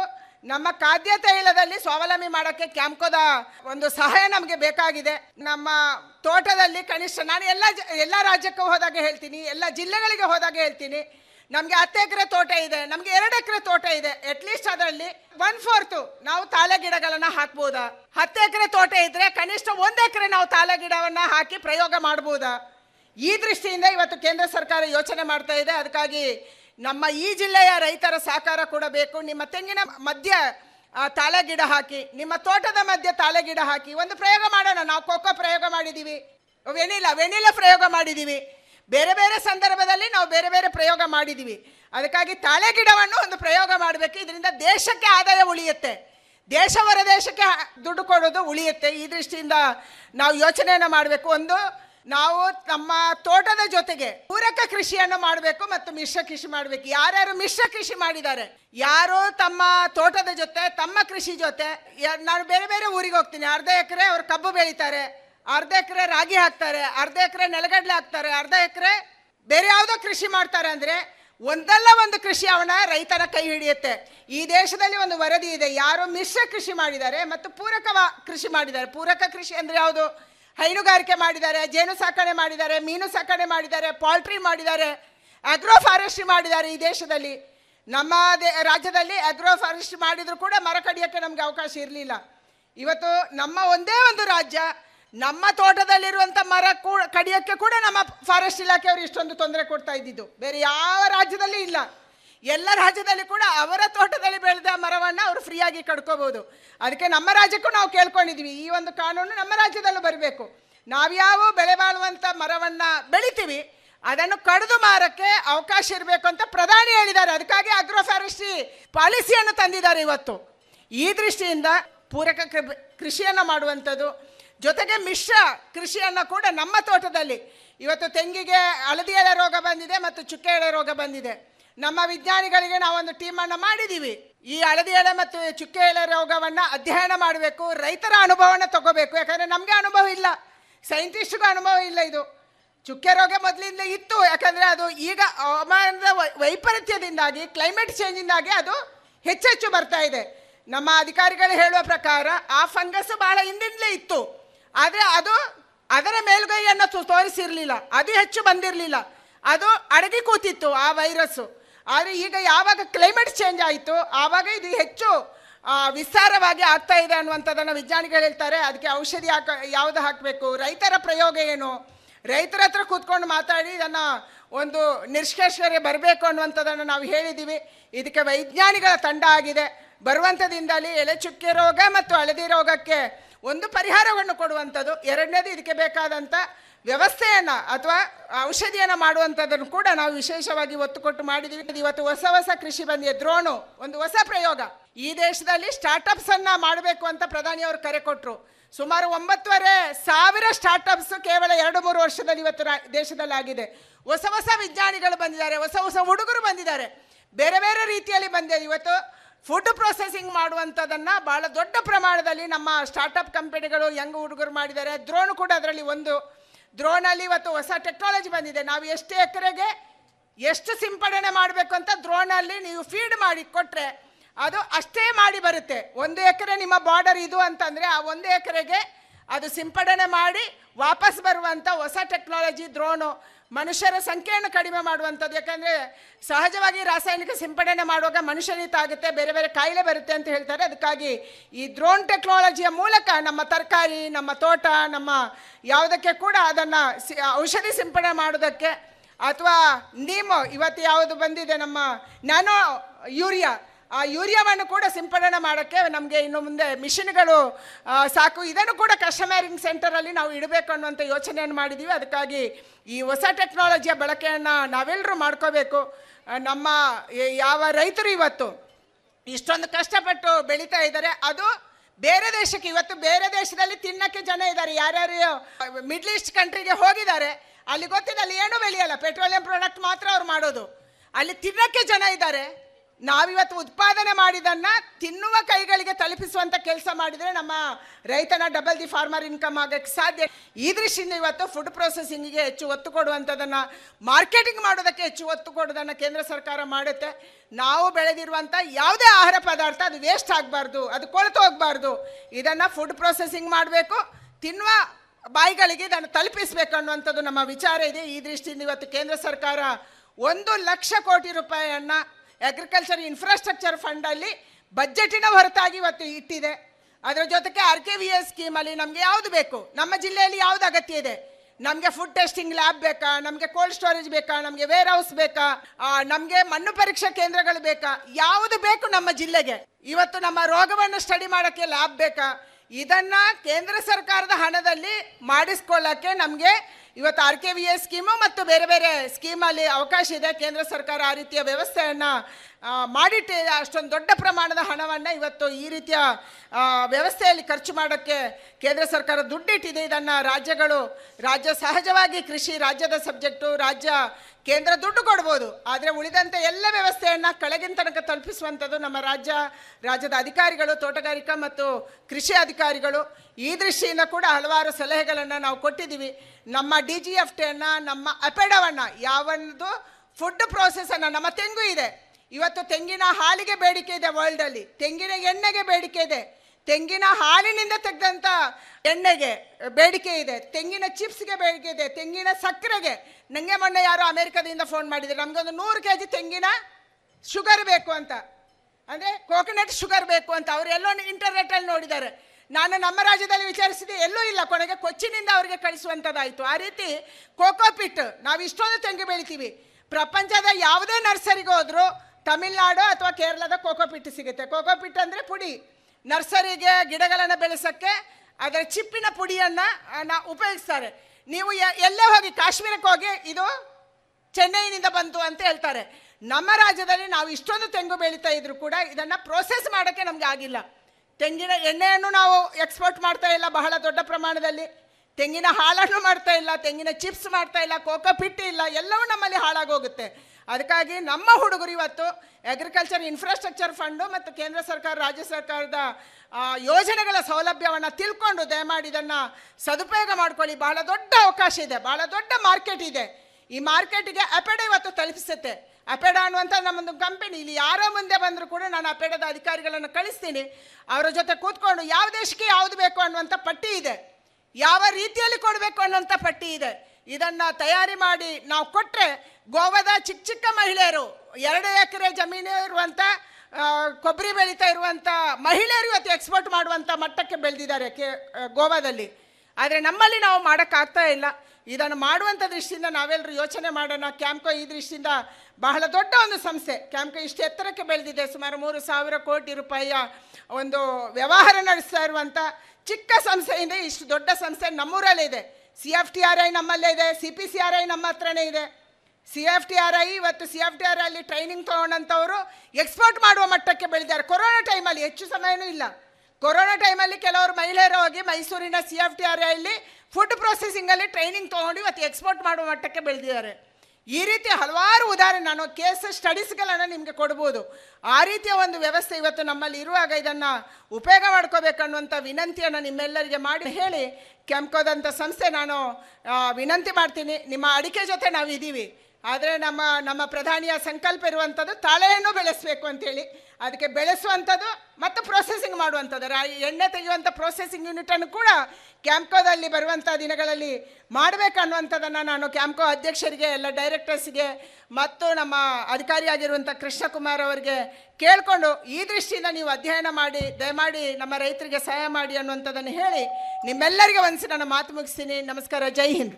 ನಮ್ಮ ಖಾದ್ಯ ತೈಲದಲ್ಲಿ ಸ್ವಾವಲಂಬಿ ಮಾಡೋಕ್ಕೆ ಕ್ಯಾಂಪ್ಕೋದ ಒಂದು ಸಹಾಯ ನಮಗೆ ಬೇಕಾಗಿದೆ ನಮ್ಮ ತೋಟದಲ್ಲಿ ಕನಿಷ್ಠ ನಾನು ಎಲ್ಲ ಜ- ಎಲ್ಲ ರಾಜ್ಯಕ್ಕೂ ಹೋದಾಗ ಹೇಳ್ತೀನಿ ಎಲ್ಲ ಜಿಲ್ಲೆಗಳಿಗೆ ಹೋದಾಗ ಹೇಳ್ತೀನಿ ನಮಗೆ ಹತ್ತು ಎಕರೆ ತೋಟ ಇದೆ ನಮಗೆ ಎರಡು ಎಕರೆ ತೋಟ ಇದೆ ಅಟ್ಲೀಸ್ಟ್ ಅದರಲ್ಲಿ ಒನ್ ಫೋರ್ತ್ ನಾವು ತಾಳೆ ಗಿಡಗಳನ್ನ ಹಾಕ್ಬೋದಾ ಹತ್ತು ಎಕರೆ ತೋಟ ಇದ್ರೆ ಕನಿಷ್ಠ ಒಂದು ಎಕರೆ ನಾವು ತಾಳೆ ಗಿಡವನ್ನ ಹಾಕಿ ಪ್ರಯೋಗ ಮಾಡ್ಬೋದಾ ಈ ದೃಷ್ಟಿಯಿಂದ ಇವತ್ತು ಕೇಂದ್ರ ಸರ್ಕಾರ ಯೋಚನೆ ಮಾಡ್ತಾ ಇದೆ ಅದಕ್ಕಾಗಿ ನಮ್ಮ ಈ ಜಿಲ್ಲೆಯ ರೈತರ ಸಹಕಾರ ಕೂಡ ಬೇಕು ನಿಮ್ಮ ತೆಂಗಿನ ಮಧ್ಯ ಆ, ತಾಳೆ ಗಿಡ ಹಾಕಿ ನಿಮ್ಮ ತೋಟದ ಮಧ್ಯೆ ತಾಳೆ ಗಿಡ ಹಾಕಿ ಒಂದು ಪ್ರಯೋಗ ಮಾಡೋಣ ನಾವು ಕೊಕ್ಕೋ ಪ್ರಯೋಗ ಮಾಡಿದ್ದೀವಿ ವೆನಿಲಾ ವೆನಿಲಾ ಪ್ರಯೋಗ ಮಾಡಿದ್ದೀವಿ ಬೇರೆ ಬೇರೆ ಸಂದರ್ಭದಲ್ಲಿ ನಾವು ಬೇರೆ ಬೇರೆ ಪ್ರಯೋಗ ಮಾಡಿದ್ದೀವಿ ಅದಕ್ಕಾಗಿ ತಾಳೆ ಗಿಡವನ್ನು ಒಂದು ಪ್ರಯೋಗ ಮಾಡಬೇಕು ಇದರಿಂದ ದೇಶಕ್ಕೆ ಆದಾಯ ಉಳಿಯುತ್ತೆ ದೇಶ ಹೊರ ದೇಶಕ್ಕೆ ಹ- ದುಡ್ಡು ಕೊಡೋದು ಉಳಿಯುತ್ತೆ ಈ ದೃಷ್ಟಿಯಿಂದ ನಾವು ಯೋಚನೆಯನ್ನು ಮಾಡಬೇಕು ಒಂದು ನಾವು ನಮ್ಮ ತೋಟದ ಜೊತೆಗೆ ಪೂರಕ ಕೃಷಿಯನ್ನು ಮಾಡಬೇಕು ಮತ್ತು ಮಿಶ್ರ ಕೃಷಿ ಮಾಡಬೇಕು ಯಾರ್ಯಾರು ಮಿಶ್ರ ಕೃಷಿ ಮಾಡಿದ್ದಾರೆ ಯಾರು ತಮ್ಮ ತೋಟದ ಜೊತೆ ತಮ್ಮ ಕೃಷಿ ಜೊತೆ ಯ- ನಾನು ಬೇರೆ ಬೇರೆ ಊರಿಗೆ ಹೋಗ್ತೀನಿ ಅರ್ಧ ಎಕರೆ ಅವ್ರು ಕಬ್ಬು ಬೆಳೀತಾರೆ ಅರ್ಧ ಎಕರೆ ರಾಗಿ ಹಾಕ್ತಾರೆ ಅರ್ಧ ಎಕರೆ ನೆಲಗಡಲೆ ಹಾಕ್ತಾರೆ ಅರ್ಧ ಎಕರೆ ಬೇರೆ ಯಾವುದೋ ಕೃಷಿ ಮಾಡ್ತಾರೆ ಅಂದ್ರೆ ಒಂದಲ್ಲ ಒಂದು ಕೃಷಿ ಅವನ ರೈತನ ಕೈ ಹಿಡಿಯುತ್ತೆ ಈ ದೇಶದಲ್ಲಿ ಒಂದು ವರದಿ ಇದೆ ಯಾರು ಮಿಶ್ರ ಕೃಷಿ ಮಾಡಿದ್ದಾರೆ ಮತ್ತು ಪೂರಕ ವ- ಕೃಷಿ ಮಾಡಿದ್ದಾರೆ ಪೂರಕ ಕೃಷಿ ಅಂದ್ರೆ ಯಾವುದು ಹೈನುಗಾರಿಕೆ ಮಾಡಿದ್ದಾರೆ ಜೇನು ಸಾಕಣೆ ಮಾಡಿದ್ದಾರೆ ಮೀನು ಸಾಕಣೆ ಮಾಡಿದ್ದಾರೆ ಪಾಲ್ಟ್ರಿ ಮಾಡಿದ್ದಾರೆ ಅಗ್ರೋ ಫಾರೆಸ್ಟ್ರಿ ಮಾಡಿದ್ದಾರೆ ಈ ದೇಶದಲ್ಲಿ ನಮ್ಮ ದೇ ರಾಜ್ಯದಲ್ಲಿ ಅಗ್ರೋ ಫಾರೆಸ್ಟ್ರಿ ಮಾಡಿದ್ರು ಕೂಡ ಮರ ಕಡಿಯೋಕ್ಕೆ ನಮಗೆ ಅವಕಾಶ ಇರಲಿಲ್ಲ ಇವತ್ತು ನಮ್ಮ ಒಂದೇ ಒಂದು ರಾಜ್ಯ ನಮ್ಮ ತೋಟದಲ್ಲಿರುವಂಥ ಮರ ಕೂಡ ಕಡಿಯೋಕ್ಕೆ ಕೂಡ ನಮ್ಮ ಫಾರೆಸ್ಟ್ ಇಲಾಖೆಯವರು ಇಷ್ಟೊಂದು ತೊಂದರೆ ಕೊಡ್ತಾ ಇದ್ದಿದ್ದು ಬೇರೆ ಯಾವ ರಾಜ್ಯದಲ್ಲಿ ಇಲ್ಲ ಎಲ್ಲ ರಾಜ್ಯದಲ್ಲಿ ಕೂಡ ಅವರ ತೋಟದಲ್ಲಿ ಬೆಳೆದ ಮರವನ್ನು ಅವರು ಫ್ರೀಯಾಗಿ ಕಡ್ಕೋಬಹುದು ಅದಕ್ಕೆ ನಮ್ಮ ರಾಜ್ಯಕ್ಕೂ ನಾವು ಕೇಳ್ಕೊಂಡಿದ್ವಿ ಈ ಒಂದು ಕಾನೂನು ನಮ್ಮ ರಾಜ್ಯದಲ್ಲೂ ಬರಬೇಕು ನಾವ್ಯಾವ ಬೆಳೆ ಬಾಳುವಂಥ ಮರವನ್ನು ಬೆಳಿತೀವಿ ಅದನ್ನು ಕಡಿದು ಮಾರಕ್ಕೆ ಅವಕಾಶ ಇರಬೇಕು ಅಂತ ಪ್ರಧಾನಿ ಹೇಳಿದ್ದಾರೆ ಅದಕ್ಕಾಗಿ ಅಗ್ರೋ ಫಾರೆಸ್ಟ್ರಿ ಪಾಲಿಸಿಯನ್ನು ತಂದಿದ್ದಾರೆ ಇವತ್ತು ಈ ದೃಷ್ಟಿಯಿಂದ ಪೂರಕ ಕೃ- ಕೃಷಿಯನ್ನು ಮಾಡುವಂಥದ್ದು ಜೊತೆಗೆ ಮಿಶ್ರ ಕೃಷಿಯನ್ನು ಕೂಡ ನಮ್ಮ ತೋಟದಲ್ಲಿ ಇವತ್ತು ತೆಂಗಿಗೆ ಹಳದಿ ಎಲೆ ರೋಗ ಬಂದಿದೆ ಮತ್ತು ಚುಕ್ಕೆ ಎಲೆ ರೋಗ ಬಂದಿದೆ ನಮ್ಮ ವಿಜ್ಞಾನಿಗಳಿಗೆ ನಾವೊಂದು ಟೀಮನ್ನು ಮಾಡಿದ್ದೀವಿ ಈ ಹಳದಿ ಎಲೆ ಮತ್ತು ಚುಕ್ಕೆ ಎಲೆ ರೋಗವನ್ನು ಅಧ್ಯಯನ ಮಾಡಬೇಕು ರೈತರ ಅನುಭವನ ತಗೋಬೇಕು ಯಾಕಂದರೆ ನಮಗೆ ಅನುಭವ ಇಲ್ಲ ಸೈಂಟಿಸ್ಟ್ಗೂ ಅನುಭವ ಇಲ್ಲ ಇದು ಚುಕ್ಕೆ ರೋಗ ಮೊದಲಿಂದ ಇತ್ತು ಯಾಕಂದರೆ ಅದು ಈಗ ಹವಾಮಾನದ ವೈ- ವೈಪರೀತ್ಯದಿಂದಾಗಿ ಕ್ಲೈಮೇಟ್ ಚೇಂಜಿಂದಾಗಿ ಅದು ಹೆಚ್ಚೆಚ್ಚು ಬರ್ತಾ ಇದೆ ನಮ್ಮ ಅಧಿಕಾರಿಗಳು ಹೇಳುವ ಪ್ರಕಾರ ಆ ಫಂಗಸ್ ಬಹಳ ಹಿಂದಿಂದಲೇ ಇತ್ತು ಆದರೆ ಅದು ಅದರ ಮೇಲ್ಗೈಯನ್ನು ತೋ- ತೋರಿಸಿರ್ಲಿಲ್ಲ ಅದು ಹೆಚ್ಚು ಬಂದಿರಲಿಲ್ಲ ಅದು ಅಡಗಿ ಕೂತಿತ್ತು ಆ ವೈರಸ್ಸು ಆದರೆ ಈಗ ಯಾವಾಗ ಕ್ಲೈಮೇಟ್ ಚೇಂಜ್ ಆಯಿತು ಆವಾಗ ಇದು ಹೆಚ್ಚು ಆ, ವಿಸ್ತಾರವಾಗಿ ಆಗ್ತಾ ಇದೆ ಅನ್ನುವಂಥದ್ದನ್ನು ವಿಜ್ಞಾನಿಗಳು ಹೇಳ್ತಾರೆ ಅದಕ್ಕೆ ಔಷಧಿ ಹಾಕ ಯಾವುದು ಹಾಕಬೇಕು ರೈತರ ಪ್ರಯೋಗ ಏನು ರೈತರ ಹತ್ರ ಕೂತ್ಕೊಂಡು ಮಾತಾಡಿ ಇದನ್ನು ಒಂದು ನಿಷ್ಕರ್ಷಗೆ ಬರಬೇಕು ಅನ್ನುವಂಥದ್ದನ್ನು ನಾವು ಹೇಳಿದ್ದೀವಿ ಇದಕ್ಕೆ ವೈಜ್ಞಾನಿಗಳ ತಂಡ ಆಗಿದೆ ಬರುವಂಥದ್ದಿಂದಲೇ ಎಲೆ ಚುಕ್ಕೆ ರೋಗ ಮತ್ತು ಹಳದಿ ರೋಗಕ್ಕೆ ಒಂದು ಪರಿಹಾರವನ್ನು ಕೊಡುವಂಥದ್ದು ಎರಡನೇದು ಇದಕ್ಕೆ ಬೇಕಾದಂಥ ವ್ಯವಸ್ಥೆಯನ್ನು ಅಥವಾ ಔಷಧಿಯನ್ನು ಮಾಡುವಂಥದ್ದನ್ನು ಕೂಡ ನಾವು ವಿಶೇಷವಾಗಿ ಒತ್ತು ಕೊಟ್ಟು ಮಾಡಿದ್ದೀವಿ ಇವತ್ತು ಹೊಸ ಹೊಸ ಕೃಷಿ ಬಂದಿದೆ ದ್ರೋಣು ಒಂದು ಹೊಸ ಪ್ರಯೋಗ ಈ ದೇಶದಲ್ಲಿ ಸ್ಟಾರ್ಟಪ್ಸ್ ಅನ್ನ ಮಾಡಬೇಕು ಅಂತ ಪ್ರಧಾನಿಯವರು ಕರೆ ಕೊಟ್ಟರು ಸುಮಾರು ಒಂಬತ್ತುವರೆ ಸಾವಿರ ಸ್ಟಾರ್ಟಪ್ಸ್ ಕೇವಲ ಎರಡು ಮೂರು ವರ್ಷದಲ್ಲಿ ಇವತ್ತು ರಾ- ದೇಶದಲ್ಲಿ ಆಗಿದೆ ಹೊಸ ಹೊಸ ವಿಜ್ಞಾನಿಗಳು ಬಂದಿದ್ದಾರೆ ಹೊಸ ಹೊಸ ಹುಡುಗರು ಬಂದಿದ್ದಾರೆ ಬೇರೆ ಬೇರೆ ರೀತಿಯಲ್ಲಿ ಬಂದಿದೆ ಇವತ್ತು ಫುಡ್ ಪ್ರೊಸೆಸಿಂಗ್ ಮಾಡುವಂಥದ್ದನ್ನ ಬಹಳ ದೊಡ್ಡ ಪ್ರಮಾಣದಲ್ಲಿ ನಮ್ಮ ಸ್ಟಾರ್ಟಪ್ ಕಂಪನಿಗಳು ಯಂಗ್ ಹುಡುಗರು ಮಾಡಿದ್ದಾರೆ ದ್ರೋಣ್ ಕೂಡ ಅದರಲ್ಲಿ ಒಂದು ದ್ರೋಣಲ್ಲಿ ಇವತ್ತು ಹೊಸ ಟೆಕ್ನಾಲಜಿ ಬಂದಿದೆ ನಾವು ಎಷ್ಟು ಎಕರೆಗೆ ಎಷ್ಟು ಸಿಂಪಡಣೆ ಮಾಡಬೇಕು ಅಂತ ದ್ರೋಣಲ್ಲಿ ನೀವು ಫೀಡ್ ಮಾಡಿ ಕೊಟ್ಟರೆ ಅದು ಅಷ್ಟೇ ಮಾಡಿ ಬರುತ್ತೆ ಒಂದು ಎಕರೆ ನಿಮ್ಮ ಬಾರ್ಡರ್ ಇದು ಅಂತಂದರೆ ಆ ಒಂದು ಎಕರೆಗೆ ಅದು ಸಿಂಪಡಣೆ ಮಾಡಿ ವಾಪಸ್ ಬರುವಂಥ ಹೊಸ ಟೆಕ್ನಾಲಜಿ ದ್ರೋಣು ಮನುಷ್ಯರ ಸಂಖ್ಯೆಯನ್ನು ಕಡಿಮೆ ಮಾಡುವಂಥದ್ದು ಯಾಕಂದರೆ ಸಹಜವಾಗಿ ರಾಸಾಯನಿಕ ಸಿಂಪಡಣೆ ಮಾಡುವಾಗ ಮನುಷ್ಯನಿತ ಆಗುತ್ತೆ ಬೇರೆ ಬೇರೆ ಕಾಯಿಲೆ ಬರುತ್ತೆ ಅಂತ ಹೇಳ್ತಾರೆ ಅದಕ್ಕಾಗಿ ಈ ಡ್ರೋನ್ ಟೆಕ್ನಾಲಜಿಯ ಮೂಲಕ ನಮ್ಮ ತರಕಾರಿ ನಮ್ಮ ತೋಟ ನಮ್ಮ ಯಾವುದಕ್ಕೆ ಕೂಡ ಅದನ್ನು ಔಷಧಿ ಸಿಂಪಡಣೆ ಮಾಡೋದಕ್ಕೆ ಅಥವಾ ನೀಮು ಇವತ್ತು ಯಾವುದು ಬಂದಿದೆ ನಮ್ಮ ನ್ಯಾನೋ ಯೂರಿಯಾ ಆ ಯೂರಿಯಾವನ್ನು ಕೂಡ ಸಿಂಪಡಣೆ ಮಾಡೋಕ್ಕೆ ನಮಗೆ ಇನ್ನು ಮುಂದೆ ಮಿಷಿನ್ಗಳು ಆ, ಸಾಕು ಇದನ್ನು ಕೂಡ ಕಸ್ಟಮರಿಂಗ್ ಸೆಂಟರಲ್ಲಿ ನಾವು ಇಡಬೇಕು ಅನ್ನುವಂಥ ಯೋಚನೆಯನ್ನು ಮಾಡಿದ್ದೀವಿ ಅದಕ್ಕಾಗಿ ಈ ಹೊಸ ಟೆಕ್ನಾಲಜಿಯ ಬಳಕೆಯನ್ನು ನಾವೆಲ್ಲರೂ ಮಾಡ್ಕೋಬೇಕು ಆ, ನಮ್ಮ ಈ ಯಾವ ರೈತರು ಇವತ್ತು ಇಷ್ಟೊಂದು ಕಷ್ಟಪಟ್ಟು ಬೆಳೀತಾ ಇದ್ದಾರೆ ಅದು ಬೇರೆ ದೇಶಕ್ಕೆ ಇವತ್ತು ಬೇರೆ ದೇಶದಲ್ಲಿ ತಿನ್ನಕ್ಕೆ ಜನ ಇದ್ದಾರೆ ಯಾರ್ಯಾರು ಮಿಡ್ಲ್ ಈಸ್ಟ್ ಕಂಟ್ರಿಗೆ ಹೋಗಿದ್ದಾರೆ ಅಲ್ಲಿ ಗೊತ್ತಿದೆ ಅಲ್ಲಿ ಏನೂ ಬೆಳೆಯಲ್ಲ ಪೆಟ್ರೋಲಿಯಂ ಪ್ರಾಡಕ್ಟ್ ಮಾತ್ರ ಅವ್ರು ಮಾಡೋದು ಅಲ್ಲಿ ತಿನ್ನಕ್ಕೆ ಜನ ಇದ್ದಾರೆ ನಾವಿವತ್ತು ಉತ್ಪಾದನೆ ಮಾಡಿದನ್ನ ತಿನ್ನುವ ಕೈಗಳಿಗೆ ತಲುಪಿಸುವಂತ ಕೆಲಸ ಮಾಡಿದ್ರೆ ನಮ್ಮ ರೈತನ ಡಬಲ್ ದಿ ಫಾರ್ಮರ್ ಇನ್ಕಮ್ ಆಗಕ್ಕೆ ಸಾಧ್ಯ ಈ ದೃಷ್ಟಿಯಿಂದ ಇವತ್ತು ಫುಡ್ ಪ್ರೊಸೆಸಿಂಗಿಗೆ ಹೆಚ್ಚು ಒತ್ತು ಕೊಡುವಂಥದ್ದನ್ನ ಮಾರ್ಕೆಟಿಂಗ್ ಮಾಡೋದಕ್ಕೆ ಹೆಚ್ಚು ಒತ್ತು ಕೊಡೋದನ್ನ ಕೇಂದ್ರ ಸರ್ಕಾರ ಮಾಡುತ್ತೆ ನಾವು ಬೆಳೆದಿರುವಂಥ ಯಾವುದೇ ಆಹಾರ ಪದಾರ್ಥ ಅದು ವೇಸ್ಟ್ ಆಗಬಾರ್ದು ಅದು ಕೊಳೆತು ಹೋಗಬಾರ್ದು ಇದನ್ನ ಫುಡ್ ಪ್ರೊಸೆಸಿಂಗ್ ಮಾಡಬೇಕು ತಿನ್ನುವ ಬಾಯಿಗಳಿಗೆ ಇದನ್ನು ತಲುಪಿಸಬೇಕು ಅನ್ನುವಂಥದ್ದು ನಮ್ಮ ವಿಚಾರ ಇದೆ ಈ ದೃಷ್ಟಿಯಿಂದ ಇವತ್ತು ಕೇಂದ್ರ ಸರ್ಕಾರ ಒಂದು ಲಕ್ಷ ಕೋಟಿ ರೂಪಾಯಿಯನ್ನ ಅಗ್ರಿಕಲ್ಚರ್ ಇನ್ಫ್ರಾಸ್ಟ್ರಕ್ಚರ್ ಫಂಡಲ್ಲಿ ಬಜೆಟಿನ ಹೊರತಾಗಿ ಇವತ್ತು ಇಟ್ಟಿದೆ ಅದರ ಜೊತೆಗೆ ಆರ್ ಕೆ ವಿ ಎಸ್ ಸ್ಕೀಮಲ್ಲಿ ನಮಗೆ ಯಾವುದು ಬೇಕು ನಮ್ಮ ಜಿಲ್ಲೆಯಲ್ಲಿ ಯಾವುದು ಅಗತ್ಯ ಇದೆ ನಮಗೆ ಫುಡ್ ಟೆಸ್ಟಿಂಗ್ ಲ್ಯಾಬ್ ಬೇಕಾ ನಮಗೆ ಕೋಲ್ಡ್ ಸ್ಟೋರೇಜ್ ಬೇಕಾ ನಮಗೆ ವೇರ್ ಹೌಸ್ ಬೇಕಾ ನಮಗೆ ಮಣ್ಣು ಪರೀಕ್ಷಾ ಕೇಂದ್ರಗಳು ಬೇಕಾ ಯಾವುದು ಬೇಕು ನಮ್ಮ ಜಿಲ್ಲೆಗೆ ಇವತ್ತು ನಮ್ಮ ರೋಗವನ್ನು ಸ್ಟಡಿ ಮಾಡೋಕ್ಕೆ ಲ್ಯಾಬ್ ಬೇಕಾ ಇದನ್ನ ಕೇಂದ್ರ ಸರ್ಕಾರದ ಹಣದಲ್ಲಿ ಮಾಡಿಸ್ಕೊಳ್ಳಕ್ಕೆ ನಮಗೆ ಇವತ್ತು R K V S scheme ಮತ್ತು ಬೇರೆ ಬೇರೆ ಸ್ಕೀಮಲ್ಲಿ ಅವಕಾಶ ಇದೆ ಕೇಂದ್ರ ಸರ್ಕಾರ ಆ ರೀತಿಯ ವ್ಯವಸ್ಥೆಯನ್ನು ಮಾಡಿಟ್ಟಿದೆ ಅಷ್ಟೊಂದು ದೊಡ್ಡ ಪ್ರಮಾಣದ ಹಣವನ್ನು ಇವತ್ತು ಈ ರೀತಿಯ ಆ, ವ್ಯವಸ್ಥೆಯಲ್ಲಿ ಖರ್ಚು ಮಾಡೋಕ್ಕೆ ಕೇಂದ್ರ ಸರ್ಕಾರ ದುಡ್ಡಿಟ್ಟಿದೆ ಇದನ್ನು ರಾಜ್ಯಗಳು ರಾಜ್ಯ ಸಹಜವಾಗಿ ಕೃಷಿ ರಾಜ್ಯದ ಸಬ್ಜೆಕ್ಟು ರಾಜ್ಯ ಕೇಂದ್ರ ದುಡ್ಡು ಕೊಡ್ಬೋದು ಆದರೆ ಉಳಿದಂತೆ ಎಲ್ಲ ವ್ಯವಸ್ಥೆಯನ್ನು ಕೆಳಗಿನ ತನಕ ತಲುಪಿಸುವಂಥದ್ದು ನಮ್ಮ ರಾಜ್ಯ ರಾಜ್ಯದ ಅಧಿಕಾರಿಗಳು ತೋಟಗಾರಿಕಾ ಮತ್ತು ಕೃಷಿ ಅಧಿಕಾರಿಗಳು ಈ ದೃಷ್ಟಿಯಿಂದ ಕೂಡ ಹಲವಾರು ಸಲಹೆಗಳನ್ನು ನಾವು ಕೊಟ್ಟಿದ್ದೀವಿ ನಮ್ಮ ಡಿ ಜಿ ಎಫ್ ಟಿಯನ್ನು ನಮ್ಮ ಅಪೆಡವನ್ನು ಯಾವೊಂದು ಫುಡ್ ಪ್ರೋಸೆಸನ್ನು ನಮ್ಮ ತೆಂಗು ಇದೆ ಇವತ್ತು ತೆಂಗಿನ ಹಾಲಿಗೆ ಬೇಡಿಕೆ ಇದೆ ವರ್ಲ್ಡಲ್ಲಿ ತೆಂಗಿನ ಎಣ್ಣೆಗೆ ಬೇಡಿಕೆ ಇದೆ ತೆಂಗಿನ ಹಾಲಿನಿಂದ ತೆಗೆದಂಥ ಎಣ್ಣೆಗೆ ಬೇಡಿಕೆ ಇದೆ ತೆಂಗಿನ ಚಿಪ್ಸ್ಗೆ ಬೇಡಿಕೆ ಇದೆ ತೆಂಗಿನ ಸಕ್ಕರೆಗೆ ನನಗೆ ಮೊನ್ನೆ ಯಾರೋ ಅಮೆರಿಕದಿಂದ ಫೋನ್ ಮಾಡಿದ್ರು ನಮಗೊಂದು ನೂರು ಕೆ ಜಿ ತೆಂಗಿನ ಶುಗರ್ ಬೇಕು ಅಂತ ಅಂದರೆ ಕೋಕೋನಟ್ ಶುಗರ್ ಬೇಕು ಅಂತ ಅವ್ರು ಎಲ್ಲೋ ಇಂಟರ್ನೆಟ್ಟಲ್ಲಿ ನೋಡಿದ್ದಾರೆ ನಾನು ನಮ್ಮ ರಾಜ್ಯದಲ್ಲಿ ವಿಚಾರಿಸಿದೆ ಎಲ್ಲೂ ಇಲ್ಲ ಕೊನೆಗೆ ಕೊಚ್ಚಿನಿಂದ ಅವರಿಗೆ ಕಳಿಸುವಂಥದ್ದಾಯಿತು ಆ ರೀತಿ ಕೋಕೋಪಿಟ್ ನಾವು ಇಷ್ಟೊಂದು ತೆಂಗು ಬೆಳಿತೀವಿ ಪ್ರಪಂಚದ ಯಾವುದೇ ನರ್ಸರಿಗೆ ಹೋದ್ರು ತಮಿಳ್ನಾಡು ಅಥವಾ ಕೇರಳದ ಕೋಕೋಪಿಟ್ ಸಿಗುತ್ತೆ ಕೋಕೋಪಿಟ್ ಅಂದರೆ ಪುಡಿ ನರ್ಸರಿಗೆ ಗಿಡಗಳನ್ನು ಬೆಳೆಸೋಕ್ಕೆ ಅದರ ಚಿಪ್ಪಿನ ಪುಡಿಯನ್ನು ನಾ ಉಪಯೋಗಿಸ್ತಾರೆ ನೀವು ಎ- ಎಲ್ಲೇ ಹೋಗಿ ಕಾಶ್ಮೀರಕ್ಕೆ ಹೋಗಿ ಇದು ಚೆನ್ನೈನಿಂದ ಬಂತು ಅಂತ ಹೇಳ್ತಾರೆ ನಮ್ಮ ರಾಜ್ಯದಲ್ಲಿ ನಾವು ಇಷ್ಟೊಂದು ತೆಂಗು ಬೆಳೀತಾ ಇದ್ರು ಕೂಡ ಇದನ್ನು ಪ್ರೋಸೆಸ್ ಮಾಡೋಕ್ಕೆ ನಮಗೆ ಆಗಿಲ್ಲ ತೆಂಗಿನ ಎಣ್ಣೆಯನ್ನು ನಾವು ಎಕ್ಸ್ಪೋರ್ಟ್ ಮಾಡ್ತಾ ಇಲ್ಲ ಬಹಳ ದೊಡ್ಡ ಪ್ರಮಾಣದಲ್ಲಿ ತೆಂಗಿನ ಹಾಲನ್ನು ಮಾಡ್ತಾ ಇಲ್ಲ ತೆಂಗಿನ ಚಿಪ್ಸ್ ಮಾಡ್ತಾ ಇಲ್ಲ ಕೋಕೋ ಪಿಟ್ ಇಲ್ಲ ಎಲ್ಲವೂ ನಮ್ಮಲ್ಲಿ ಹಾಳಾಗೋಗುತ್ತೆ ಅದಕ್ಕಾಗಿ ನಮ್ಮ ಹುಡುಗರು ಇವತ್ತು ಅಗ್ರಿಕಲ್ಚರ್ ಇನ್ಫ್ರಾಸ್ಟ್ರಕ್ಚರ್ ಫಂಡು ಮತ್ತು ಕೇಂದ್ರ ಸರ್ಕಾರ ರಾಜ್ಯ ಸರ್ಕಾರದ ಆ, ಯೋಜನೆಗಳ ಸೌಲಭ್ಯವನ್ನು ತಿಳ್ಕೊಂಡು ದಯಮಾಡಿ ಇದನ್ನು ಸದುಪಯೋಗ ಮಾಡ್ಕೊಳ್ಳಿ ಬಹಳ ದೊಡ್ಡ ಅವಕಾಶ ಇದೆ ಬಹಳ ದೊಡ್ಡ ಮಾರ್ಕೆಟ್ ಇದೆ ಈ ಮಾರ್ಕೆಟಿಗೆ ಅಪೆಡ ಇವತ್ತು ತಲುಪಿಸುತ್ತೆ ಅಪೆಡ ಅನ್ನುವಂಥ ನಮ್ಮೊಂದು ಕಂಪನಿ ಇಲ್ಲಿ ಯಾರೋ ಮುಂದೆ ಬಂದರೂ ಕೂಡ ನಾನು ಅಪೆಡದ ಅಧಿಕಾರಿಗಳನ್ನು ಕಳಿಸ್ತೀನಿ ಅವರ ಜೊತೆ ಕೂತ್ಕೊಂಡು ಯಾವ ದೇಶಕ್ಕೆ ಯಾವುದು ಬೇಕು ಅನ್ನುವಂಥ ಪಟ್ಟಿ ಇದೆ ಯಾವ ರೀತಿಯಲ್ಲಿ ಕೊಡಬೇಕು ಅನ್ನೋಂಥ ಪಟ್ಟಿ ಇದೆ ಇದನ್ನು ತಯಾರಿ ಮಾಡಿ ನಾವು ಕೊಟ್ಟರೆ ಗೋವಾದ ಚಿಕ್ಕ ಚಿಕ್ಕ ಮಹಿಳೆಯರು ಎರಡು ಎಕರೆ ಜಮೀನು ಇರುವಂಥ ಆ, ಕೊಬ್ಬರಿ ಬೆಳೀತಾ ಇರುವಂಥ ಮಹಿಳೆಯರು ಇವತ್ತು ಎಕ್ಸ್ಪೋರ್ಟ್ ಮಾಡುವಂಥ ಮಟ್ಟಕ್ಕೆ ಬೆಳೆದಿದ್ದಾರೆ ಕೆ ಆ, ಗೋವಾದಲ್ಲಿ ಆದರೆ ನಮ್ಮಲ್ಲಿ ನಾವು ಮಾಡೋಕ್ಕಾಗ್ತಾ ಇಲ್ಲ ಇದನ್ನು ಮಾಡುವಂಥ ದೃಷ್ಟಿಯಿಂದ ನಾವೆಲ್ಲರೂ ಯೋಚನೆ ಮಾಡೋಣ ಕ್ಯಾಂಪ್ಕೋ ಈ ದೃಷ್ಟಿಯಿಂದ ಬಹಳ ದೊಡ್ಡ ಒಂದು ಸಂಸ್ಥೆ ಕ್ಯಾಂಪ್ಕೋ ಇಷ್ಟು ಎತ್ತರಕ್ಕೆ ಬೆಳೆದಿದೆ ಸುಮಾರು ಮೂರು ಸಾವಿರ ಕೋಟಿ ರೂಪಾಯಿಯ ಒಂದು ವ್ಯವಹಾರ ನಡೆಸ್ತಾ ಇರುವಂಥ ಚಿಕ್ಕ ಸಂಸ್ಥೆಯಿಂದ ಇಷ್ಟು ದೊಡ್ಡ ಸಂಸ್ಥೆ ನಮ್ಮೂರಲ್ಲೇ ಇದೆ C F T R I ನಮ್ಮಲ್ಲೇ ಇದೆ C P C R I ನಮ್ಮ ಹತ್ರನೇ ಇದೆ C F T R I ಇವತ್ತು ಸಿ ಎಫ್ ಟಿ ಆರ್ ಅಲ್ಲಿ ಟ್ರೈನಿಂಗ್ ತೊಗೊಂಡಂಥವರು ಎಕ್ಸ್ಪೋರ್ಟ್ ಮಾಡುವ ಮಟ್ಟಕ್ಕೆ ಬೆಳೆದಿದ್ದಾರೆ ಕೊರೋನಾ ಟೈಮಲ್ಲಿ ಹೆಚ್ಚು ಸಮಯನೂ ಇಲ್ಲ ಕೊರೋನಾ ಟೈಮಲ್ಲಿ ಕೆಲವರು ಮಹಿಳೆಯರು ಹೋಗಿ ಮೈಸೂರಿನ ಸಿ ಎಫ್ ಟಿ ಆರ್ ಐಲಿ ಫುಡ್ ಪ್ರೊಸೆಸಿಂಗಲ್ಲಿ ಟ್ರೈನಿಂಗ್ ತೊಗೊಂಡು ಇವತ್ತು ಎಕ್ಸ್ಪೋರ್ಟ್ ಮಾಡುವ ಮಟ್ಟಕ್ಕೆ ಬೆಳೆದಿದ್ದಾರೆ ಈ ರೀತಿ ಹಲವಾರು ಉದಾಹರಣೆ ನಾನು ಕೇಸ್ ಸ್ಟಡೀಸ್ಗಳನ್ನು ನಿಮಗೆ ಕೊಡ್ಬೋದು ಆ ರೀತಿಯ ಒಂದು ವ್ಯವಸ್ಥೆ ಇವತ್ತು ನಮ್ಮಲ್ಲಿ ಇರುವಾಗ ಇದನ್ನು ಉಪಯೋಗ ಮಾಡ್ಕೋಬೇಕನ್ನುವಂಥ ವಿನಂತಿಯನ್ನು ನಿಮ್ಮೆಲ್ಲರಿಗೆ ಮಾಡಿ ಹೇಳಿ ಕೆಂಪ್ಕೋದಂಥ ಸಂಸ್ಥೆ ನಾನು ಆ, ವಿನಂತಿ ಮಾಡ್ತೀನಿ ನಿಮ್ಮ ಅಡಿಕೆ ಜೊತೆ ನಾವು ಇದ್ದೀವಿ ಆದರೆ ನಮ್ಮ ನಮ್ಮ ಪ್ರಧಾನಿಯ ಸಂಕಲ್ಪ ಇರುವಂಥದ್ದು ತಾಳೆಹಣ್ಣು ಬೆಳೆಸಬೇಕು ಅಂತೇಳಿ ಅದಕ್ಕೆ ಬೆಳೆಸುವಂಥದ್ದು ಮತ್ತು ಪ್ರೊಸೆಸಿಂಗ್ ಮಾಡುವಂಥದ್ದು ರಾ ಎಣ್ಣೆ ತೆಗೆಯುವಂಥ ಪ್ರೊಸೆಸಿಂಗ್ ಯೂನಿಟನ್ನು ಕೂಡ ಕ್ಯಾಂಪ್ಕೋದಲ್ಲಿ ಬರುವಂಥ ದಿನಗಳಲ್ಲಿ ಮಾಡಬೇಕನ್ನುವಂಥದ್ದನ್ನು ನಾನು ಕ್ಯಾಂಪ್ಕೋ ಅಧ್ಯಕ್ಷರಿಗೆ ಎಲ್ಲ ಡೈರೆಕ್ಟರ್ಸ್ಗೆ ಮತ್ತು ನಮ್ಮ ಅಧಿಕಾರಿಯಾಗಿರುವಂಥ ಕೃಷ್ಣಕುಮಾರ್ ಅವರಿಗೆ ಕೇಳಿಕೊಂಡು ಈ ದೃಷ್ಟಿಯಿಂದ ನೀವು ಅಧ್ಯಯನ ಮಾಡಿ ದಯಮಾಡಿ ನಮ್ಮ ರೈತರಿಗೆ ಸಹಾಯ ಮಾಡಿ ಅನ್ನುವಂಥದ್ದನ್ನು ಹೇಳಿ ನಿಮ್ಮೆಲ್ಲರಿಗೆ ಒಂದ್ಸಿ ನನ್ನ ಮಾತು ಮುಗಿಸ್ತೀನಿ ನಮಸ್ಕಾರ ಜೈ ಹಿಂದ್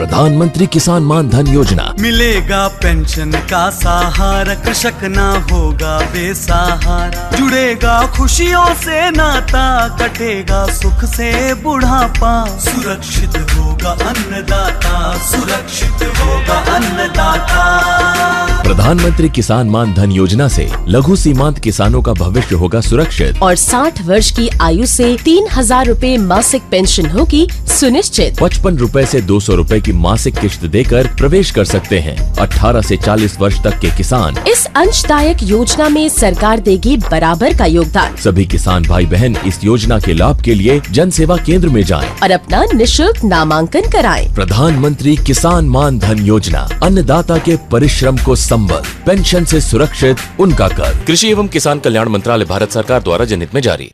प्रधानमंत्री किसान मान धन योजना मिलेगा पेंशन का सहारा कृषक ना होगा बेसहारा जुड़ेगा खुशियों से नाता कटेगा सुख से बुढ़ापा सुरक्षित होगा अन्नदाता सुरक्षित होगा अन्नदाता प्रधानमंत्री किसान मान धन योजना से लघु सीमांत किसानों का भविष्य होगा सुरक्षित और 60 वर्ष की आयु से तीन हजार रूपए मासिक पेंशन होगी सुनिश्चित पचपन रूपए से दो सौ रूपए की मासिक किश्त देकर प्रवेश कर सकते हैं 18 से 40 वर्ष तक के किसान इस अंशदायक योजना में सरकार देगी बराबर का योगदान सभी किसान भाई बहन इस योजना के लाभ के लिए जन सेवा केंद्र में जाएं। और अपना निशुल्क नामांकन कराएं। प्रधानमंत्री किसान मान धन योजना अन्नदाता के परिश्रम को संबल पेंशन से सुरक्षित उनका कर कृषि एवं किसान कल्याण मंत्रालय भारत सरकार द्वारा जनहित में जारी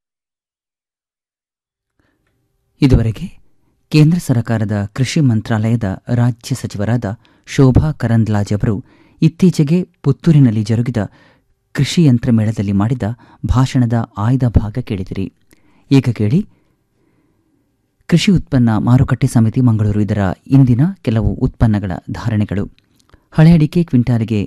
ಇದುವರೆಗೆ ಕೇಂದ್ರ ಸರ್ಕಾರದ ಕೃಷಿ ಮಂತ್ರಾಲಯದ ರಾಜ್ಯ ಸಚಿವರಾದ ಶೋಭಾ ಕರಂದ್ಲಾಜೆ ಅವರು ಇತ್ತೀಚೆಗೆ ಪುತ್ತೂರಿನಲ್ಲಿ ಜರುಗಿದ ಕೃಷಿ ಯಂತ್ರ ಮೇಳದಲ್ಲಿ ಮಾಡಿದ ಭಾಷಣದ ಆಯ್ದ ಭಾಗ ಕೇಳಿದಿರಿ ಈಗ ಕೇಳಿ ಕೃಷಿ ಉತ್ಪನ್ನ ಮಾರುಕಟ್ಟೆ ಸಮಿತಿ ಮಂಗಳೂರು ಇದರ ಇಂದಿನ ಕೆಲವು ಉತ್ಪನ್ನಗಳ ಧಾರಣೆಗಳು ಹಳೆ ಅಡಿಕೆ ಕ್ವಿಂಟಾಲಿಗೆ